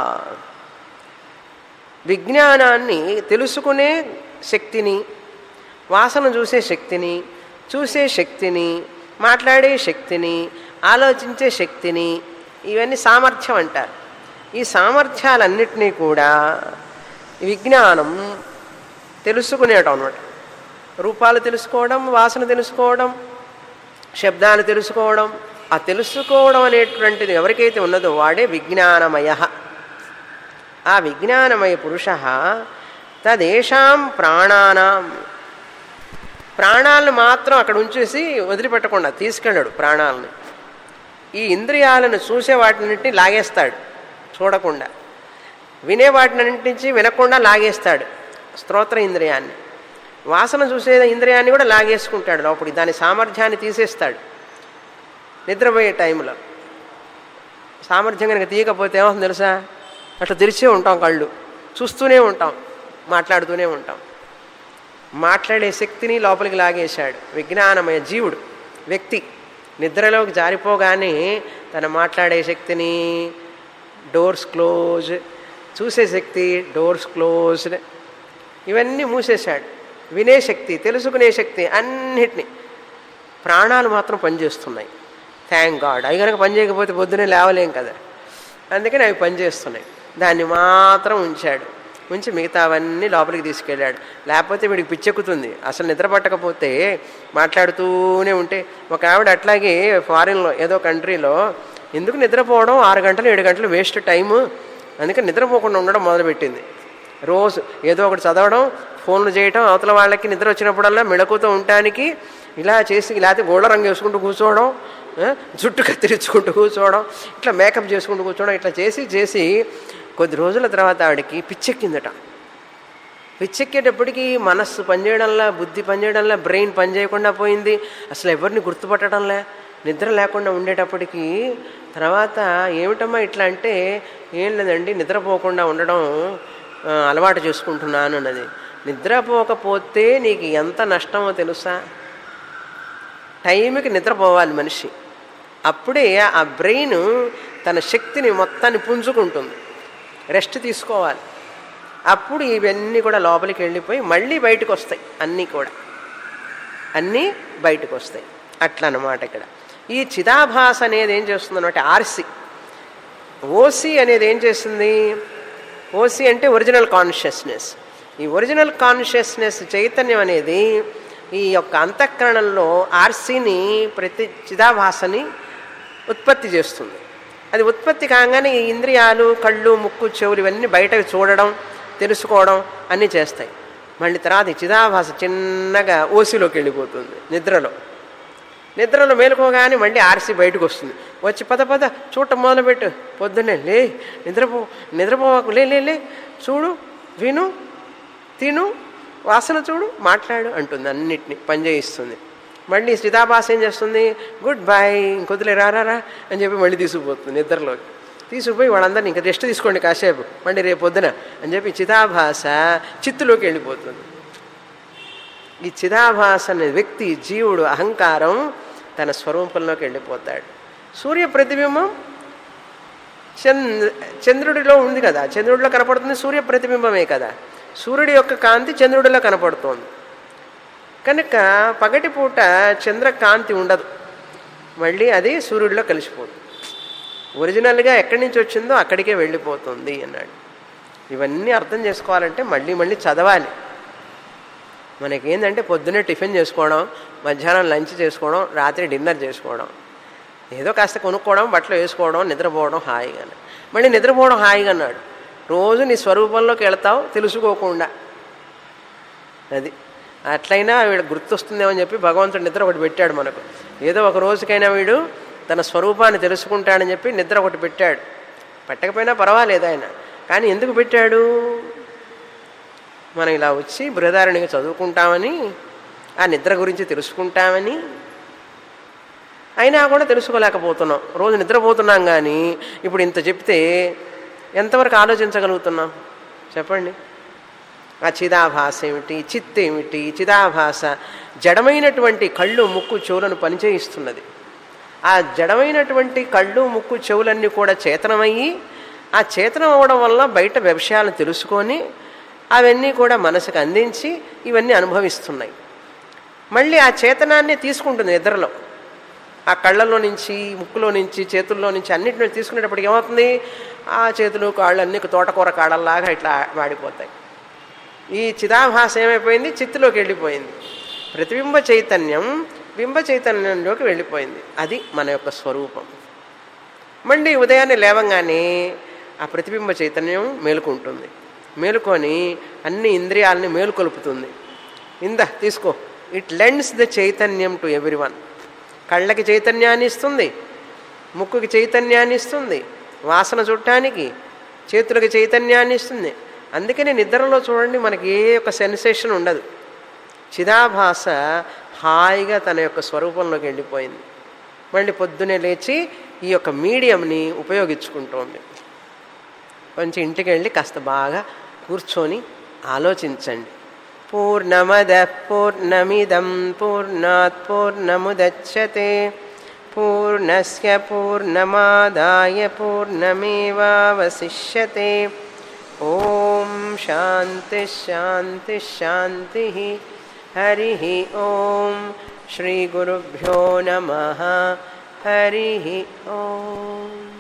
విజ్ఞానాన్ని తెలుసుకునే శక్తిని వాసన చూసే శక్తిని చూసే శక్తిని మాట్లాడే శక్తిని ఆలోచించే శక్తిని ఇవన్నీ సామర్థ్యం అంటారు ఈ సామర్థ్యాలన్నిటినీ కూడా విజ్ఞానం తెలుసుకునేటం అనమాట రూపాలు తెలుసుకోవడం వాసన తెలుసుకోవడం శబ్దాలు తెలుసుకోవడం ఆ తెలుసుకోవడం అనేటువంటిది ఎవరికైతే ఉన్నదో వాడే విజ్ఞానమయ ఆ విజ్ఞానమయ పురుష తదేషాం ప్రాణానాం ప్రాణాలను మాత్రం అక్కడ ఉంచేసి వదిలిపెట్టకుండా తీసుకెళ్ళాడు ప్రాణాలను ఈ ఇంద్రియాలను చూసే వాటినింటిని లాగేస్తాడు చూడకుండా వినే వాటినన్నింటించి వినకుండా లాగేస్తాడు స్తోత్ర ఇంద్రియాన్ని వాసన చూసే ఇంద్రియాన్ని కూడా లాగేసుకుంటాడు లోపలికి దాని సామర్థ్యాన్ని తీసేస్తాడు నిద్రపోయే టైంలో సామర్థ్యం కనుక తీయకపోతే ఏమవుతుంది తెలుసా అట్లా తెరిచే ఉంటాం కళ్ళు చూస్తూనే ఉంటాం మాట్లాడుతూనే ఉంటాం మాట్లాడే శక్తిని లోపలికి లాగేశాడు విజ్ఞానమయ జీవుడు వ్యక్తి నిద్రలోకి జారిపోగానే తన మాట్లాడే శక్తిని డోర్స్ క్లోజ్ చూసే శక్తి డోర్స్ క్లోజ్డ్ ఇవన్నీ మూసేశాడు వినే శక్తి తెలుసుకునే శక్తి అన్నిటినీ ప్రాణాలు మాత్రం పనిచేస్తున్నాయి థ్యాంక్ గాడ్ అవి కనుక పని చేయకపోతే పొద్దునే లేవలేం కదా అందుకని అవి పనిచేస్తున్నాయి దాన్ని మాత్రం ఉంచాడు ఉంచి మిగతావన్నీ లోపలికి తీసుకెళ్ళాడు లేకపోతే వీడికి పిచ్చెక్కుతుంది అసలు నిద్ర పట్టకపోతే మాట్లాడుతూనే ఉంటే ఒక ఆవిడ అట్లాగే ఫారిన్లో ఏదో కంట్రీలో ఎందుకు నిద్రపోవడం ఆరు గంటలు ఏడు గంటలు వేస్ట్ టైము అందుకని నిద్రపోకుండా ఉండడం మొదలుపెట్టింది రోజు ఏదో ఒకటి చదవడం ఫోన్లు చేయటం అవతల వాళ్ళకి నిద్ర వచ్చినప్పుడల్లా మెడకుతూ ఉండటానికి ఇలా చేసి లేకపోతే గోళ్ళ రంగు వేసుకుంటూ కూర్చోవడం ఆ, జుట్టు కత్తిరించుకుంటూ కూర్చోవడం ఇట్లా మేకప్ చేసుకుంటూ కూర్చోవడం ఇట్లా చేసి చేసి కొద్ది రోజుల తర్వాత ఆవిడకి పిచ్చెక్కిందట పిచ్చెక్కేటప్పటికి మనస్సు పనిచేయడంలా బుద్ధి పనిచేయడంలా బ్రెయిన్ పనిచేయకుండా పోయింది అసలు ఎవరిని గుర్తుపట్టడంలే నిద్ర లేకుండా ఉండేటప్పటికి తర్వాత ఏమిటమ్మా ఇట్లా అంటే ఏం లేదండి నిద్రపోకుండా ఉండడం ఆ, అలవాటు చేసుకుంటున్నాను అన్నది నిద్రపోకపోతే నీకు ఎంత నష్టమో తెలుసా టైంకి నిద్రపోవాలి మనిషి అప్పుడే ఆ బ్రెయిన్ తన శక్తిని మొత్తాన్ని పుంజుకుంటుంది రెస్ట్ తీసుకోవాలి అప్పుడు ఇవన్నీ కూడా లోపలికి వెళ్ళిపోయి మళ్ళీ బయటకు వస్తాయి అన్నీ కూడా అన్నీ బయటకు వస్తాయి అట్లా అన్నమాట ఇక్కడ ఈ చిదాభాస అనేది ఏం చేస్తుంది ఆర్సి ఓసి అనేది ఏం చేస్తుంది ఓసి అంటే ఒరిజినల్ కాన్షియస్నెస్ ఈ ఒరిజినల్ కాన్షియస్నెస్ చైతన్యం అనేది ఈ యొక్క అంతఃకరణంలో ఆర్సిని ప్రతి చిదాభాసని ఉత్పత్తి చేస్తుంది అది ఉత్పత్తి కాగానే ఈ ఇంద్రియాలు కళ్ళు ముక్కు చెవులు ఇవన్నీ బయటకు చూడడం తెలుసుకోవడం అన్నీ చేస్తాయి మళ్ళీ తర్వాత ఈ చిదాభాస చిన్నగా ఓసిలోకి వెళ్ళిపోతుంది నిద్రలో నిద్రలో మేలుకోగానే మళ్ళీ ఆర్సి బయటకు వస్తుంది వచ్చి పద పద చూడటం మొదలుపెట్టు పొద్దున్నే లే నిద్రపో నిద్రపోవాకు లే లే లే చూడు విను తిను వాసన చూడు మాట్లాడు అంటుంది అన్నిటిని పనిచేయిస్తుంది మళ్ళీ సీతాభాస ఏం చేస్తుంది గుడ్ బాయ్ ఇంకొద్దులే రారా రా అని చెప్పి మళ్ళీ తీసుకుపోతుంది నిద్రలోకి తీసుకుపోయి వాళ్ళందరినీ ఇంకా రెస్ట్ తీసుకోండి కాసేపు మళ్ళీ రేపు పొద్దున అని చెప్పి చితాభాస చిత్తులోకి వెళ్ళిపోతుంది ఈ చిదాభాస అనే వ్యక్తి జీవుడు అహంకారం తన స్వరూపంలోకి వెళ్ళిపోతాడు సూర్య ప్రతిబింబం చంద్ చంద్రుడిలో ఉంది కదా చంద్రుడిలో కనపడుతుంది సూర్య ప్రతిబింబమే కదా సూర్యుడి యొక్క కాంతి చంద్రుడిలో కనపడుతోంది కనుక పగటిపూట చంద్రకాంతి ఉండదు మళ్ళీ అది సూర్యుడిలో కలిసిపోతుంది ఒరిజినల్గా ఎక్కడి నుంచి వచ్చిందో అక్కడికే వెళ్ళిపోతుంది అన్నాడు ఇవన్నీ అర్థం చేసుకోవాలంటే మళ్ళీ మళ్ళీ చదవాలి మనకేంటంటే పొద్దున్నే టిఫిన్ చేసుకోవడం మధ్యాహ్నం లంచ్ చేసుకోవడం రాత్రి డిన్నర్ చేసుకోవడం ఏదో కాస్త కొనుక్కోవడం బట్టలు వేసుకోవడం నిద్రపోవడం హాయిగా మళ్ళీ నిద్రపోవడం హాయిగా అన్నాడు రోజు నీ స్వరూపంలోకి వెళ్తావు తెలుసుకోకుండా అది అట్లయినా వీడు గుర్తొస్తుందేమో అని చెప్పి భగవంతుడు నిద్ర ఒకటి పెట్టాడు మనకు ఏదో ఒక రోజుకైనా వీడు తన స్వరూపాన్ని తెలుసుకుంటాడని చెప్పి నిద్ర ఒకటి పెట్టాడు పెట్టకపోయినా పర్వాలేదు ఆయన కానీ ఎందుకు పెట్టాడు మనం ఇలా వచ్చి బృహదారణిగా చదువుకుంటామని ఆ నిద్ర గురించి తెలుసుకుంటామని అయినా కూడా తెలుసుకోలేకపోతున్నాం రోజు నిద్రపోతున్నాం కానీ ఇప్పుడు ఇంత చెప్తే ఎంతవరకు ఆలోచించగలుగుతున్నాం చెప్పండి ఆ చిదాభాస ఏమిటి చిత్ ఏమిటి చిదాభాస జడమైనటువంటి కళ్ళు ముక్కు చెవులను పనిచేయిస్తున్నది ఆ జడమైనటువంటి కళ్ళు ముక్కు చెవులన్నీ కూడా చేతనమయ్యి ఆ చేతనం అవ్వడం వల్ల బయట విషయాలను తెలుసుకొని అవన్నీ కూడా మనసుకు అందించి ఇవన్నీ అనుభవిస్తున్నాయి మళ్ళీ ఆ చేతనాన్ని తీసుకుంటుంది నిద్రలో ఆ కళ్ళలో నుంచి ముక్కులో నుంచి చేతుల్లో నుంచి అన్నింటిని తీసుకునేటప్పటికి ఏమవుతుంది ఆ చేతులు కాళ్ళు అన్ని తోటకూర కాళ్ళలాగా ఇట్లా వాడిపోతాయి ఈ చిదాభాస ఏమైపోయింది చిత్తులోకి వెళ్ళిపోయింది ప్రతిబింబ చైతన్యం బింబ చైతన్యంలోకి వెళ్ళిపోయింది అది మన యొక్క స్వరూపం మళ్ళీ ఉదయాన్నే లేవంగానే ఆ ప్రతిబింబ చైతన్యం మేలుకుంటుంది మేలుకొని అన్ని ఇంద్రియాలని మేలుకొలుపుతుంది ఇంద తీసుకో ఇట్ లెండ్స్ ద చైతన్యం టు ఎవ్రీ వన్ కళ్ళకి చైతన్యాన్ని ఇస్తుంది ముక్కుకి చైతన్యాన్ని ఇస్తుంది వాసన చుట్టానికి చేతులకి చైతన్యాన్ని ఇస్తుంది అందుకని నిద్రలో చూడండి మనకి ఏ ఒక సెన్సేషన్ ఉండదు చిదాభాస హాయిగా తన యొక్క స్వరూపంలోకి వెళ్ళిపోయింది మళ్ళీ పొద్దునే లేచి ఈ యొక్క మీడియంని ఉపయోగించుకుంటోంది కొంచెం ఇంటికి వెళ్ళి కాస్త బాగా కూర్చొని ఆలోచించండి పూర్ణమద పూర్ణమిదం పూర్ణాత్ పూర్ణముదచ్చతే పూర్ణస్య పూర్ణమాదాయ పూర్ణమేవావశిష్యతే ఓం శాంతి శాంతి శాంతి హరి ఓం శ్రీ గురుభ్యో నమ హరి ఓం